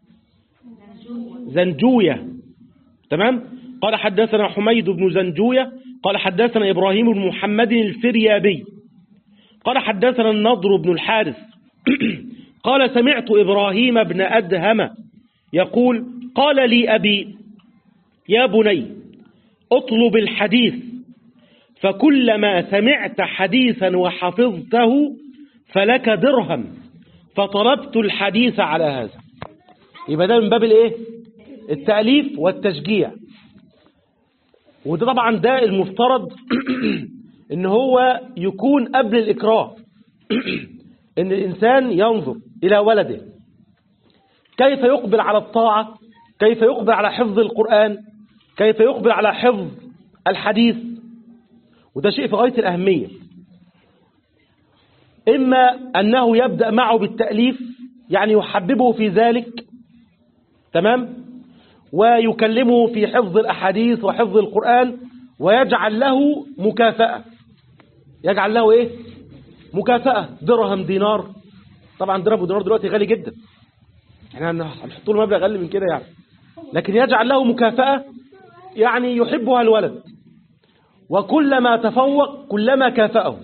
زنجوية تمام قال حدثنا حميد بن زنجوية قال حدثنا إبراهيم بن محمد الفريابي قال حدثنا النضر بن الحارث قال سمعت إبراهيم بن أدهم يقول قال لي أبي يا بني اطلب الحديث فكلما سمعت حديثا وحفظته فلك درهم فطلبت الحديث على هذا يبقى ده من باب الايه التأليف والتشجيع وده طبعا ده المفترض ان هو يكون قبل الإكراه ان الإنسان ينظر إلى ولده كيف يقبل على الطاعة كيف يقبل على حفظ القرآن كيف يقبل على حفظ الحديث وده شيء في غاية الأهمية إما أنه يبدأ معه بالتأليف يعني يحببه في ذلك تمام ويكلمه في حفظ الأحاديث وحفظ القرآن ويجعل له مكافأة يجعل له إيه مكافأة درهم دينار طبعا درهم ودينار دلوقتي غالي جدا احنا هنحط له مبلغ أقل من كده يعني لكن يجعل له مكافأة يعني يحبها الولد وكلما تفوق كلما كافأه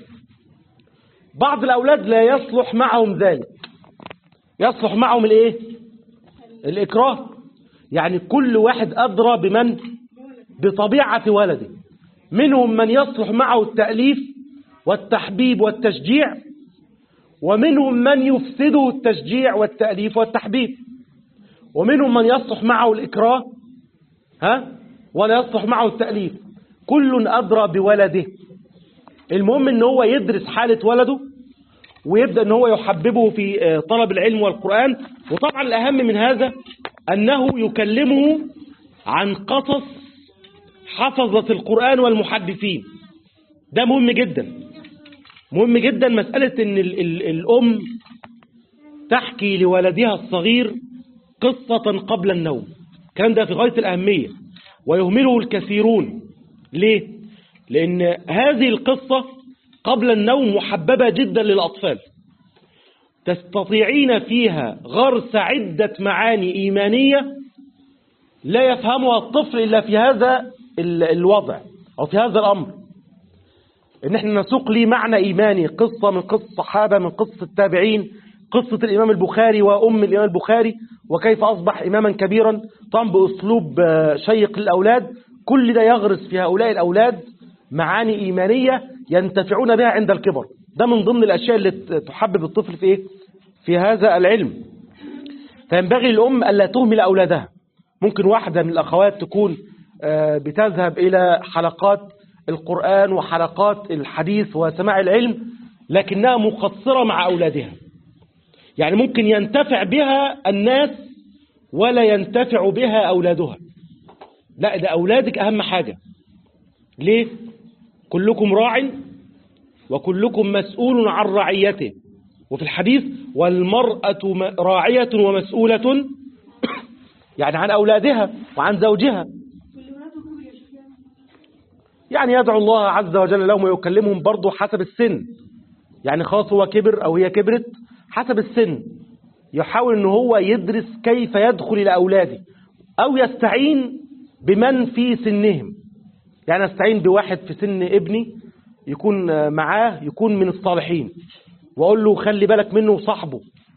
بعض الأولاد لا يصلح معهم ذلك يصلح معهم الايه الإكراه يعني كل واحد أدرى بمن بطبيعة ولده منهم من يصلح معه التأليف والتحبيب والتشجيع ومنهم من يفسده التشجيع والتأليف والتحبيب ومنهم من يصلح معه الإكراه ها ولا يصلح معه التأليف كل أدرى بولده المهم ان هو يدرس حالة ولده ويبدأ ان هو يحببه في آه، طلب العلم والقرآن وطبعا الأهم من هذا أنه يكلمه عن قصص حفظة القرآن والمحدثين ده مهم جدا مهم جدا مسألة ان ال ال الأم تحكي لولدها الصغير قصة قبل النوم كان ده في غاية الأهمية ويهمله الكثيرون ليه؟ لأن هذه القصة قبل النوم محببة جدا للأطفال تستطيعين فيها غرس عدة معاني إيمانية لا يفهمها الطفل إلا في هذا ال- الوضع أو في هذا الأمر إن احنا نسوق لي معنى إيماني قصة من قصة الصحابة من قصة التابعين قصة الإمام البخاري وأم الإمام البخاري وكيف أصبح إماما كبيرا طبعا بأسلوب آه، شيق للأولاد كل ده يغرس في هؤلاء الأولاد معاني إيمانية ينتفعون بها عند الكبر ده من ضمن الأشياء اللي ت- تحبب الطفل في إيه؟ في هذا العلم فينبغي للأم ألا تهمل أولادها ممكن واحدة من الأخوات تكون آه، بتذهب إلى حلقات القرآن وحلقات الحديث وسماع العلم لكنها مقصرة مع أولادها يعني ممكن ينتفع بها الناس ولا ينتفع بها أولادها لا ده أولادك أهم حاجة ليه؟ كلكم راع وكلكم مسؤول عن رعيته وفي الحديث والمرأة م- راعية ومسؤولة يعني عن أولادها وعن زوجها يعني يدعو الله عز وجل لهم ويكلمهم برضه حسب السن يعني خلاص هو كبر أو هي كبرت حسب السن يحاول ان هو يدرس كيف يدخل إلى أولاده أو يستعين بمن في سنهم يعني استعين بواحد في سن ابني يكون آه، معاه يكون من الصالحين واقول له خلي بالك منه وصاحبه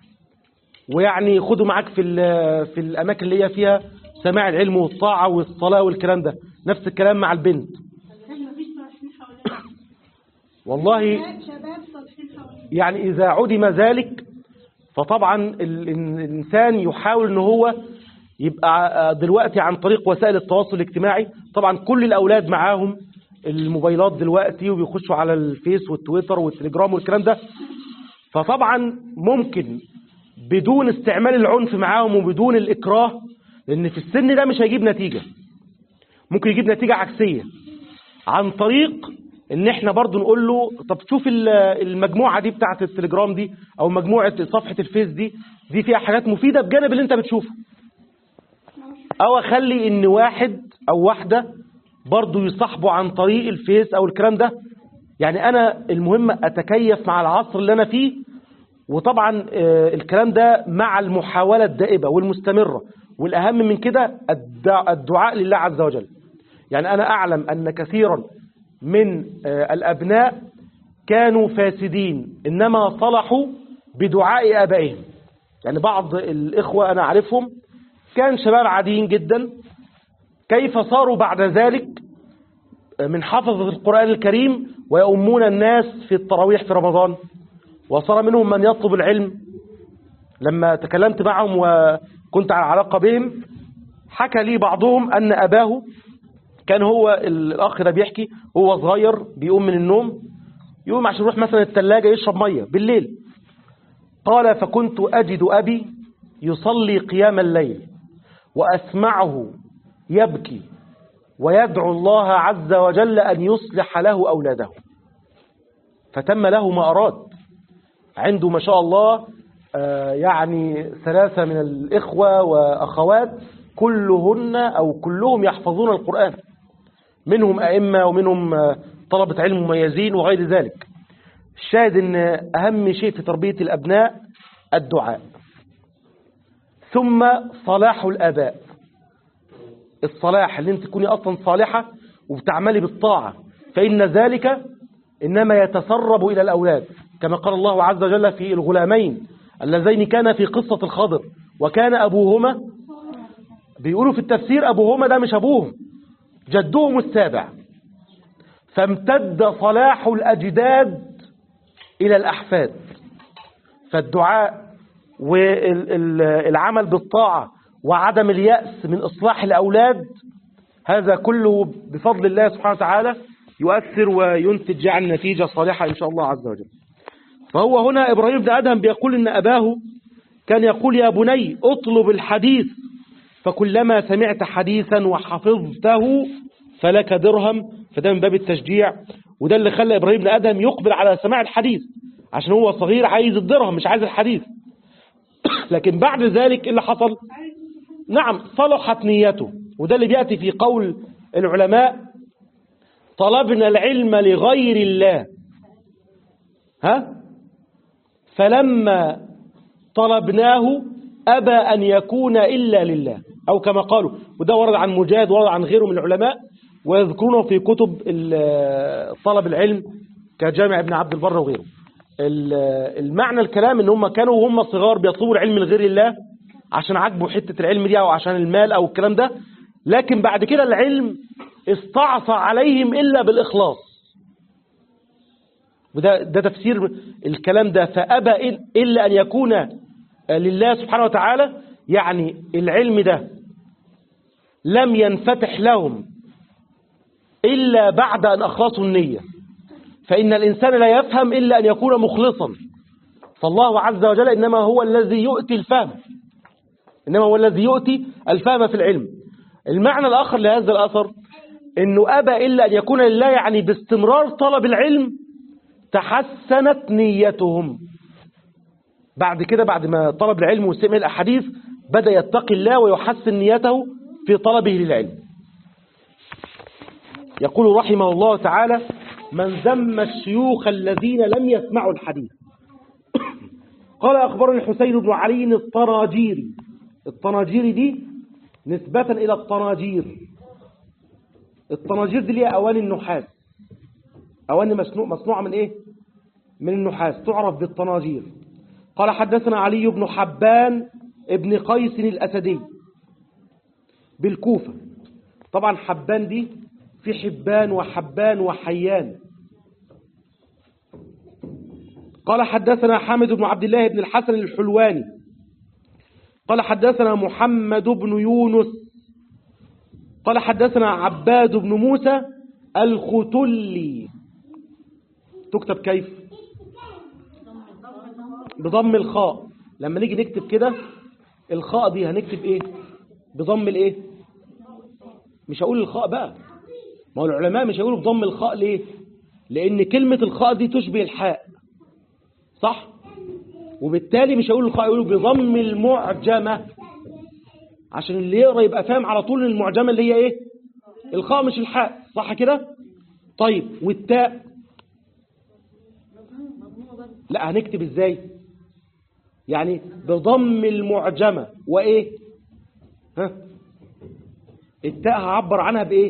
ويعني خده معاك في ال- في الاماكن اللي هي فيها سماع العلم والطاعه والصلاه والكلام ده نفس الكلام مع البنت احنا مفيش صالحين حوالينا والله شباب صالحين حوالينا يعني إذا عدم ذلك فطبعا ال- ال- الإنسان يحاول أن هو يبقى دلوقتي عن طريق وسائل التواصل الاجتماعي طبعا كل الأولاد معاهم الموبايلات دلوقتي وبيخشوا على الفيس والتويتر والتليجرام والكلام ده فطبعا ممكن بدون استعمال العنف معاهم وبدون الإكراه لأن في السن ده مش هيجيب نتيجة ممكن يجيب نتيجة عكسية عن طريق ان احنا برضو نقول له طب شوف ال- المجموعة دي بتاعت التليجرام دي او مجموعة صفحة الفيس دي دي فيها حاجات مفيدة بجانب اللي انت بتشوفه او اخلي ان واحد او واحدة برضو يصاحبوا عن طريق الفيس او الكلام ده يعني انا المهم اتكيف مع العصر اللي انا فيه وطبعا آه، الكلام ده مع المحاولة الدائبة والمستمرة والأهم من كده الدع- الدعاء لله عز وجل يعني أنا أعلم أن كثيرا من آه، الأبناء كانوا فاسدين إنما صلحوا بدعاء آبائهم يعني بعض الإخوة أنا أعرفهم كان شباب عاديين جدا كيف صاروا بعد ذلك من حفظة القرآن الكريم ويؤمون الناس في التراويح في رمضان وصار منهم من يطلب العلم لما تكلمت معهم وكنت على علاقة بهم حكى لي بعضهم أن أباه كان هو الأخ ده بيحكي هو صغير بيقوم من النوم يقوم عشان يروح مثلا الثلاجة يشرب مية بالليل قال فكنت أجد أبي يصلي قيام الليل وأسمعه يبكي ويدعو الله عز وجل أن يصلح له أولاده فتم له ما أراد عنده ما شاء الله آه، يعني ثلاثة من الإخوة وأخوات كلهن أو كلهم يحفظون القرآن منهم أئمة ومنهم آه، طلبة علم مميزين وغير ذلك الشاهد أن أهم شيء في تربية الأبناء الدعاء ثم صلاح الآباء الصلاح اللي انت تكوني أصلا صالحة وبتعملي بالطاعة فإن ذلك إنما يتسرب إلى الأولاد كما قال الله عز وجل في الغلامين اللذين كان في قصة الخضر وكان أبوهما بيقولوا في التفسير أبوهما ده مش أبوهم جدهم السابع فامتد صلاح الأجداد إلى الأحفاد فالدعاء والعمل بالطاعة وعدم اليأس من إصلاح الأولاد هذا كله بفضل الله سبحانه وتعالى يؤثر وينتج يعني نتيجة صالحة إن شاء الله عز وجل فهو هنا إبراهيم بن أدهم بيقول إن أباه كان يقول يا بني اطلب الحديث فكلما سمعت حديثا وحفظته فلك درهم فده من باب التشجيع وده اللي خلى إبراهيم بن أدهم يقبل على سماع الحديث عشان هو صغير عايز الدرهم مش عايز الحديث لكن بعد ذلك إيه اللي حصل نعم صلحت نيته وده اللي بيأتي في قول العلماء طلبنا العلم لغير الله ها فلما طلبناه أبى أن يكون إلا لله أو كما قالوا وده ورد عن مجاهد ورد عن غيره من العلماء ويذكرونه في كتب ال- طلب العلم كجامع ابن عبد البر وغيره ال- المعنى الكلام ان هم كانوا وهم صغار بيطلبوا العلم لغير الله عشان عجبوا حتة العلم دي او عشان المال او الكلام ده لكن بعد كده العلم استعصى عليهم إلا بالإخلاص وده ده تفسير الكلام ده فأبى إل- إلا أن يكون لله سبحانه وتعالى يعني العلم ده لم ينفتح لهم إلا بعد أن أخلصوا النية فإن الإنسان لا يفهم إلا أن يكون مخلصا فالله عز وجل إنما هو الذي يؤتي الفهم إنما هو الذي يؤتي الفهم في العلم المعنى الآخر لهذا الأثر إنه أبى إلا أن يكون لله يعني باستمرار طلب العلم تحسنت نيتهم بعد كده بعد ما طلب العلم وسمع الأحاديث بدأ يتقي الله ويحسن نيته في طلبه للعلم يقول رحمه الله تعالى من ذم الشيوخ الذين لم يسمعوا الحديث قال أخبرني الحسين بن علي الطناجيري الطناجيري دي نسبة إلى الطناجير الطناجير دي ليها أواني النحاس أواني مصنوع مصنوعة من إيه؟ من النحاس تعرف بالطناجير قال حدثنا علي بن حبان ابن قيس الأسدي بالكوفة طبعا حبان دي في حبان وحبان وحيان قال حدثنا حامد بن عبد الله بن الحسن الحلواني قال حدثنا محمد بن يونس قال حدثنا عباد بن موسى الختلي تكتب كيف بضم الخاء لما نيجي نكتب كده الخاء دي هنكتب ايه بضم الايه مش هقول الخاء بقى ما هو العلماء مش هيقولوا بضم الخاء ليه لان كلمة الخاء دي تشبه الحاء صح وبالتالي مش هيقولوا الخاء يقولوا بضم المعجمة عشان اللي يقرأ يبقى فاهم على طول المعجمة اللي هي ايه الخاء مش الحاء صح كده طيب والتاء لا هنكتب ازاي يعني بضم المعجمة وايه ها التاء هعبر عنها بايه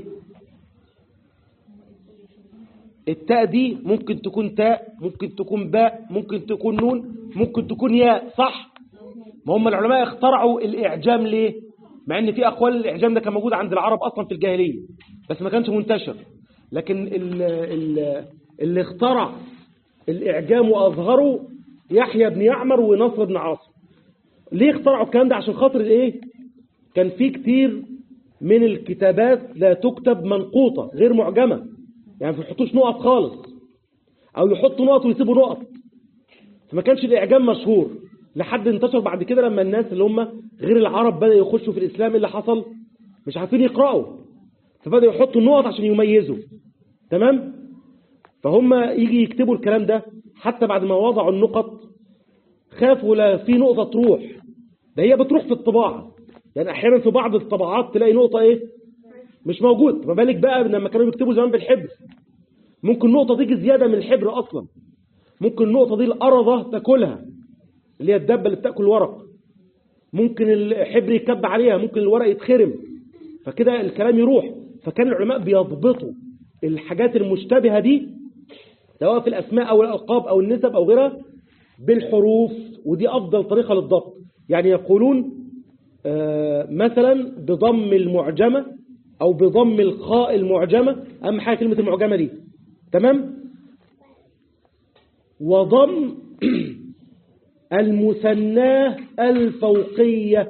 التاء دي ممكن تكون تاء ممكن تكون باء ممكن تكون نون ممكن تكون ياء صح ما هم العلماء اخترعوا الإعجام ليه مع ان في أقوال الإعجام ده كان موجود عند العرب أصلا في الجاهلية بس ما كانش منتشر لكن ال ال اللي اخترع الإعجام وأظهره يحيى بن يعمر ونصر بن عاصم ليه اخترعوا الكلام ده عشان خاطر ايه كان في كتير من الكتابات لا تكتب منقوطة غير معجمة يعني ما يحطوش نقط خالص او يحطوا نقط ويسيبوا نقط فما كانش الاعجام مشهور لحد انتشر بعد كده لما الناس اللي هم غير العرب بدأوا يخشوا في الاسلام إيه اللي حصل مش عارفين يقرأوا فبدأوا يحطوا النقط عشان يميزوا تمام فهم يجي يكتبوا الكلام ده حتى بعد ما وضعوا النقط خافوا لا في نقطة تروح ده هي بتروح في الطباعة يعني احيانا في بعض الطبعات تلاقي نقطة ايه مش موجود ما بالك بقى لما كانوا بيكتبوا زمان بالحبر ممكن نقطة تيجي زيادة من الحبر أصلا ممكن النقطة دي الأرضة تاكلها اللي هي الدبة اللي بتاكل الورق ممكن الحبر يكب عليها ممكن الورق يتخرم فكده الكلام يروح فكان العلماء بيضبطوا الحاجات المشتبهة دي سواء في الأسماء أو الألقاب أو النسب أو غيرها بالحروف ودي أفضل طريقة للضبط يعني يقولون آه مثلا بضم المعجمة أو بضم الخاء المعجمة أهم حاجة كلمة المعجمة دي تمام وضم المثناه الفوقية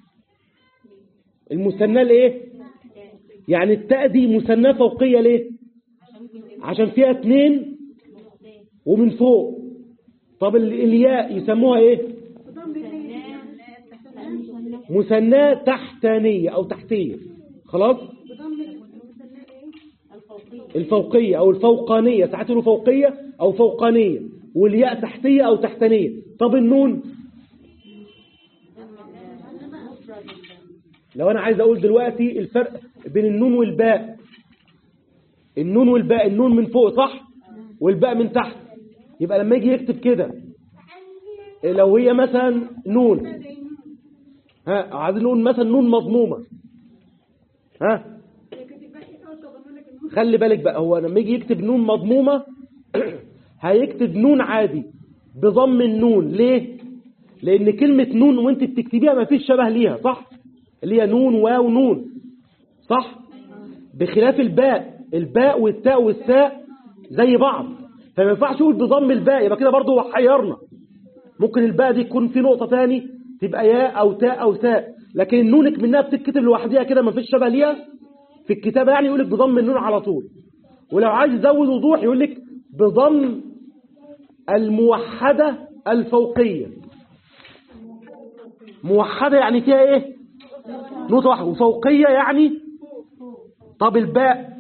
المثناه الايه يعني التاء دي مثناه فوقية ليه عشان فيها اتنين ومن فوق طب الياء يسموها ايه مثناه تحتانية او تحتية خلاص الفوقية أو الفوقانية ساعات يقولوا فوقية أو فوقانية والياء تحتية أو تحتانية طب النون لو أنا عايز أقول دلوقتي الفرق بين النون والباء النون والباء النون من فوق صح والباء من تحت يبقى لما يجي يكتب كده لو هي مثلا نون ها عايزين نقول مثلا نون مضمومة ها خلي بالك بقى هو لما يجي يكتب نون مضمومة هيكتب نون عادي بضم النون ليه لان كلمة نون وانت بتكتبيها ما فيش شبه ليها صح اللي هي نون واو نون صح بخلاف الباء الباء والتاء والساء زي بعض فما ينفعش اقول بضم الباء يبقى كده برضه حيرنا ممكن الباء دي تكون في نقطة تاني تبقى ياء او تاء او تاء لكن النونك منها بتتكتب لوحدها كده ما فيش شبه ليها في الكتابة يعني يقول لك بضم النون على طول ولو عايز يزود وضوح يقول لك بضم الموحدة الفوقية موحدة يعني فيها ايه نقطة واحدة وفوقية يعني طب الباء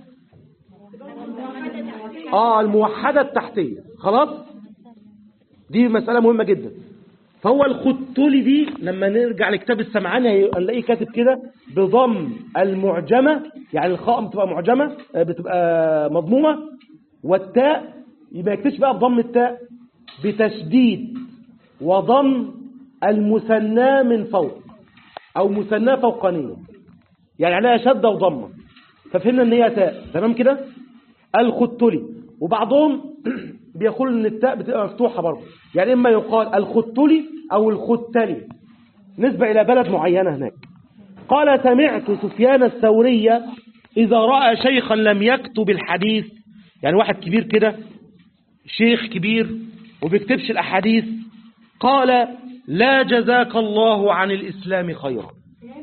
اه الموحدة التحتية خلاص دي مسألة مهمة جدا فهو الختولي دي لما نرجع لكتاب السمعاني هنلاقيه كاتب كده بضم المعجمة يعني الخاء بتبقى معجمة آه، بتبقى مضمومة والتاء يبقى يكتبش بقى بضم التاء بتشديد وضم المثنى من فوق او مثنى فوقانية يعني عليها شدة وضمة ففهمنا ان هي تاء تمام كده الختلي وبعضهم بيقول ان التاء بتبقى مفتوحة برضه يعني اما يقال الختلي او الختلي نسبة الى بلد معينة هناك قال سمعت سفيان الثوري اذا رأى شيخا لم يكتب الحديث يعني واحد كبير كده شيخ كبير وبيكتبش الاحاديث قال لا جزاك الله عن الاسلام خيرا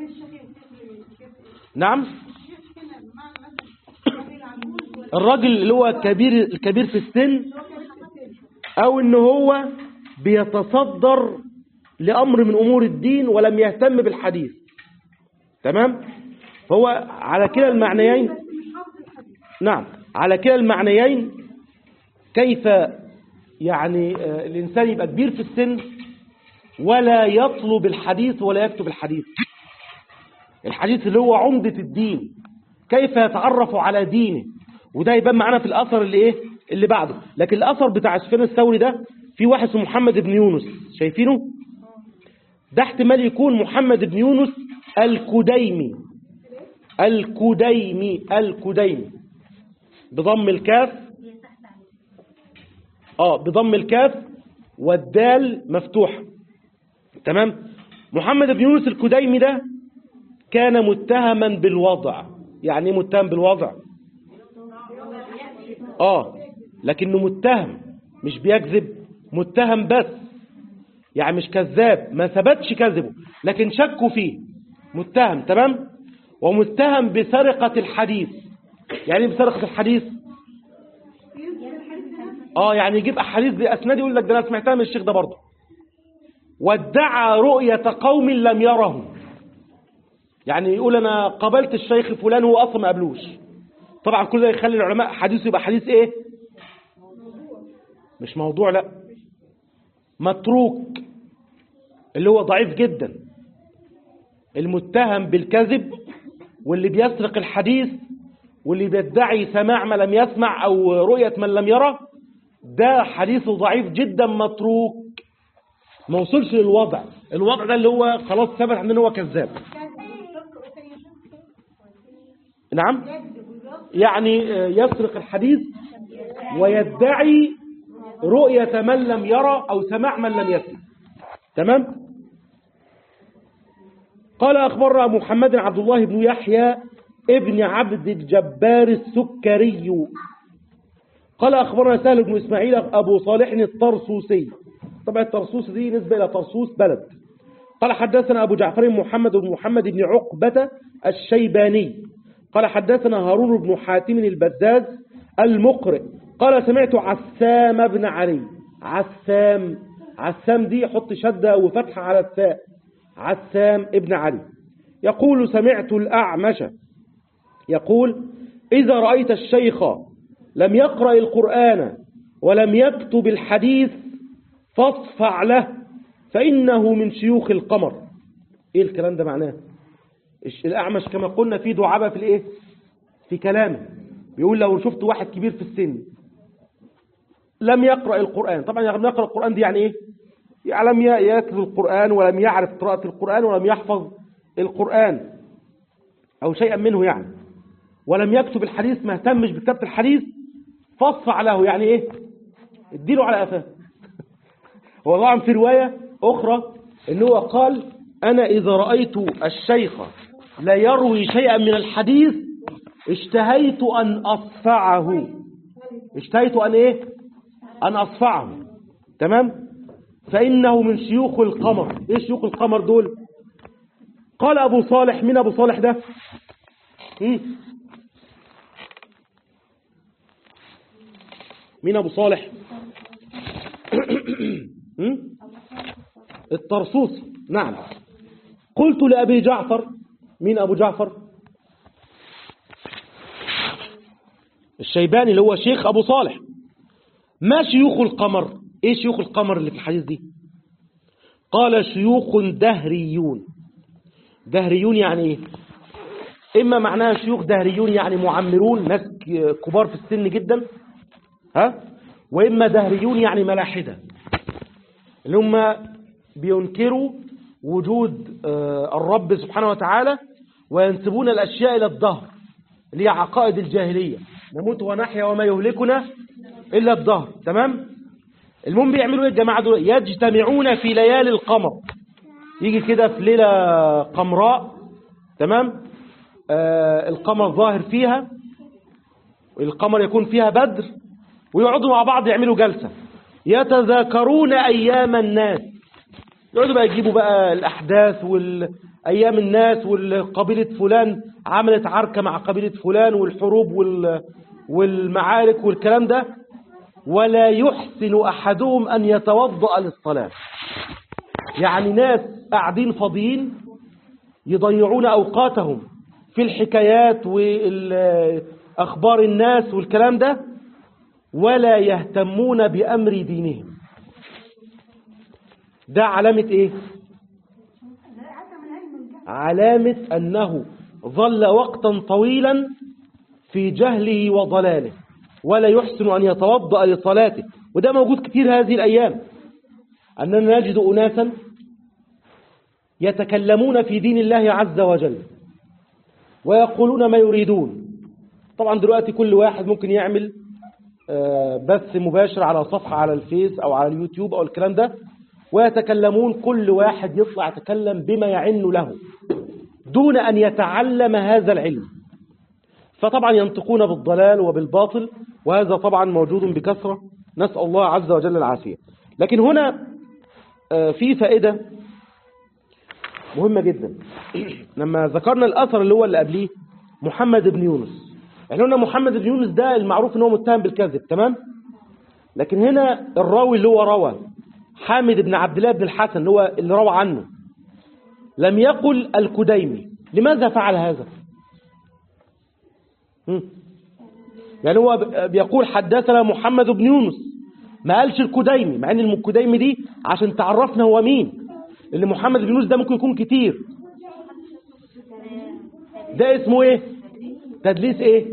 نعم الراجل اللي هو الكبير الكبير في السن او ان هو بيتصدر لامر من امور الدين ولم يهتم بالحديث تمام هو على كلا المعنيين نعم على كلا المعنيين كيف يعني آه، الانسان يبقى كبير في السن ولا يطلب الحديث ولا يكتب الحديث الحديث اللي هو عمدة الدين كيف يتعرف على دينه وده يبان معانا في الأثر اللي إيه اللي بعده لكن الأثر بتاع سفيان الثوري ده في واحد اسمه محمد بن يونس شايفينه ده احتمال يكون محمد بن يونس الكديمي الكديمي الكديمي بضم الكاف اه بضم الكاف والدال مفتوحه تمام محمد بن يونس الكديمي ده كان متهما بالوضع يعني ايه متهم بالوضع اه لكنه متهم مش بيكذب متهم بس يعني مش كذاب ما ثبتش كذبه لكن شكوا فيه متهم تمام ومتهم بسرقة الحديث يعني ايه بسرقة الحديث اه يعني يجيب احاديث باسناد يقول لك ده انا سمعتها من الشيخ ده برضه وادعى رؤية قوم لم يره يعني يقول انا قابلت الشيخ فلان هو اصلا ما قابلوش طبعا كل ده يخلي العلماء حديثه يبقى حديث ايه مش موضوع لا متروك اللي هو ضعيف جدا المتهم بالكذب واللي بيسرق الحديث واللي بيدعي سماع ما لم يسمع او رؤية من لم يره ده حديثه ضعيف جدا متروك ما وصلش للوضع الوضع ده اللي هو خلاص ثبت عندنا هو كذاب نعم يعني يسرق الحديث ويدعي رؤية من لم يرى أو سماع من لم يسمع تمام قال أخبرنا محمد بن عبد الله بن يحيى ابن عبد الجبار السكري قال أخبرنا سهل بن إسماعيل أبو صالح الطرسوسي طبعا الطرسوس دي نسبة إلى طرسوس بلد قال حدثنا أبو جعفر محمد بن محمد بن عقبة الشيباني قال حدثنا هارون بن حاتم البزاز المقرئ قال سمعت عسام بن علي عسام عسام دي حط شدة وفتحة على الثاء عسام ابن علي يقول سمعت الأعمش يقول إذا رأيت الشيخ لم يقرأ القرآن ولم يكتب الحديث فاصفع له فإنه من شيوخ القمر إيه الكلام ده معناه الأعمش كما قلنا فيه دعابة في الإيه في كلامه بيقول لو شفت واحد كبير في السن لم يقرأ القرآن طبعا لم يقرأ القرآن دي يعني إيه يعني لم يكتب القرآن ولم يعرف قراءة القرآن ولم يحفظ القرآن أو شيئا منه يعني ولم يكتب الحديث ما اهتمش بكتابة الحديث فصع له يعني إيه اديله على قفاه هو طبعا في رواية أخرى إن هو قال أنا إذا رأيت الشيخ لا يروي شيئا من الحديث اشتهيت أن أصفعه اشتهيت أن إيه أن أصفعه تمام فإنه من شيوخ القمر إيه شيوخ القمر دول قال أبو صالح من أبو صالح ده مم. مين أبو صالح مم؟ الطرسوسي نعم قلت لأبي جعفر مين أبو جعفر الشيباني اللي هو شيخ أبو صالح ما شيوخ القمر إيه شيوخ القمر اللي في الحديث دي قال شيوخ دهريون دهريون يعني إيه إما معناها شيوخ دهريون يعني معمرون ناس كبار في السن جدا ها وإما دهريون يعني ملاحدة اللي هم بينكروا وجود آه، الرب سبحانه وتعالى وينسبون الأشياء إلى الدهر اللي هي عقائد الجاهلية نموت ونحيا وما يهلكنا إلا الدهر تمام المهم بيعملوا ايه الجماعة دول يجتمعون في ليالي القمر يجي كده في ليلة قمراء تمام آه القمر ظاهر فيها القمر يكون فيها بدر ويقعدوا مع بعض يعملوا جلسة يتذاكرون أيام الناس يقعدوا بقى يجيبوا بقى الأحداث والأيام الناس والقبيلة فلان عملت عركة مع قبيلة فلان والحروب وال والمعارك والكلام ده ولا يحسن أحدهم أن يتوضأ للصلاة يعني ناس قاعدين فاضيين يضيعون أوقاتهم في الحكايات وأخبار الناس والكلام ده ولا يهتمون بأمر دينهم ده علامة ايه علامة أنه ظل وقتا طويلا في جهله وضلاله ولا يحسن أن يتوضأ لصلاته وده موجود كتير هذه الأيام أننا نجد أناسا يتكلمون في دين الله عز وجل ويقولون ما يريدون طبعا دلوقتي كل واحد ممكن يعمل آه، بث مباشر على صفحة على الفيس أو على اليوتيوب أو الكلام ده ويتكلمون كل واحد يطلع يتكلم بما يعن له دون أن يتعلم هذا العلم فطبعا ينطقون بالضلال وبالباطل وهذا طبعا موجود بكثرة نسأل الله عز وجل العافية لكن هنا آه، في فائدة مهمة جدا لما ذكرنا الأثر اللي هو اللي قبليه محمد بن يونس يعني هنا محمد بن يونس ده المعروف ان هو متهم بالكذب تمام لكن هنا الراوي اللي هو روى حامد بن عبد الله بن الحسن اللي هو اللي روى عنه لم يقل الكديمي لماذا فعل هذا هم؟ يعني هو بيقول حدثنا محمد بن يونس ما قالش الكديمي مع ان الكديمي دي عشان تعرفنا هو مين اللي محمد بن يونس ده ممكن يكون كتير ده اسمه ايه تدليس ايه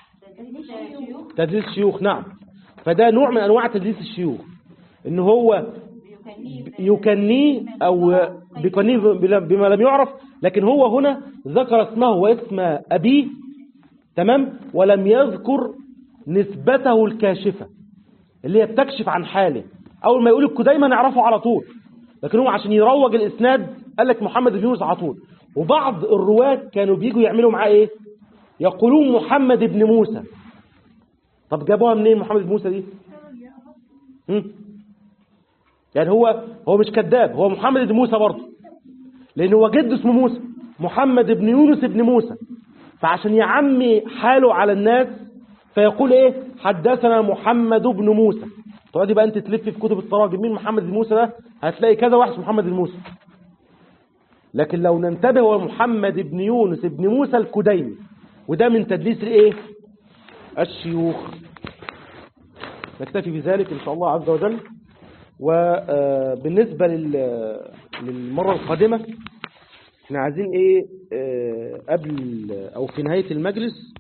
تدليس شيوخ نعم فده نوع من انواع تدليس الشيوخ ان هو يكنيه او بيكنيه بما لم يعرف لكن هو هنا ذكر اسمه واسم ابيه تمام ولم يذكر نسبته الكاشفة اللي هي بتكشف عن حاله اول ما يقول الكديمة نعرفه على طول لكن هو عشان يروج الاسناد قال لك محمد بن يونس على طول وبعض الرواة كانوا بيجوا يعملوا معاه ايه يقولون محمد بن موسى طب جابوها منين محمد بن موسى دي هم؟ يعني هو هو مش كذاب هو محمد بن موسى برضه لان هو جد اسمه موسى محمد بن يونس بن موسى فعشان يعمي حاله على الناس فيقول ايه حدثنا محمد بن موسى تقعدي بقى انت تلف في كتب التراجم مين محمد بن موسى ده هتلاقي كذا واحد اسمه محمد بن موسى لكن لو ننتبه هو محمد بن يونس بن موسى الكديمي وده من تدليس الايه الشيوخ نكتفي بذلك ان شاء الله عز وجل وبالنسبة للمرة القادمة احنا عايزين ايه آه، قبل او في نهاية المجلس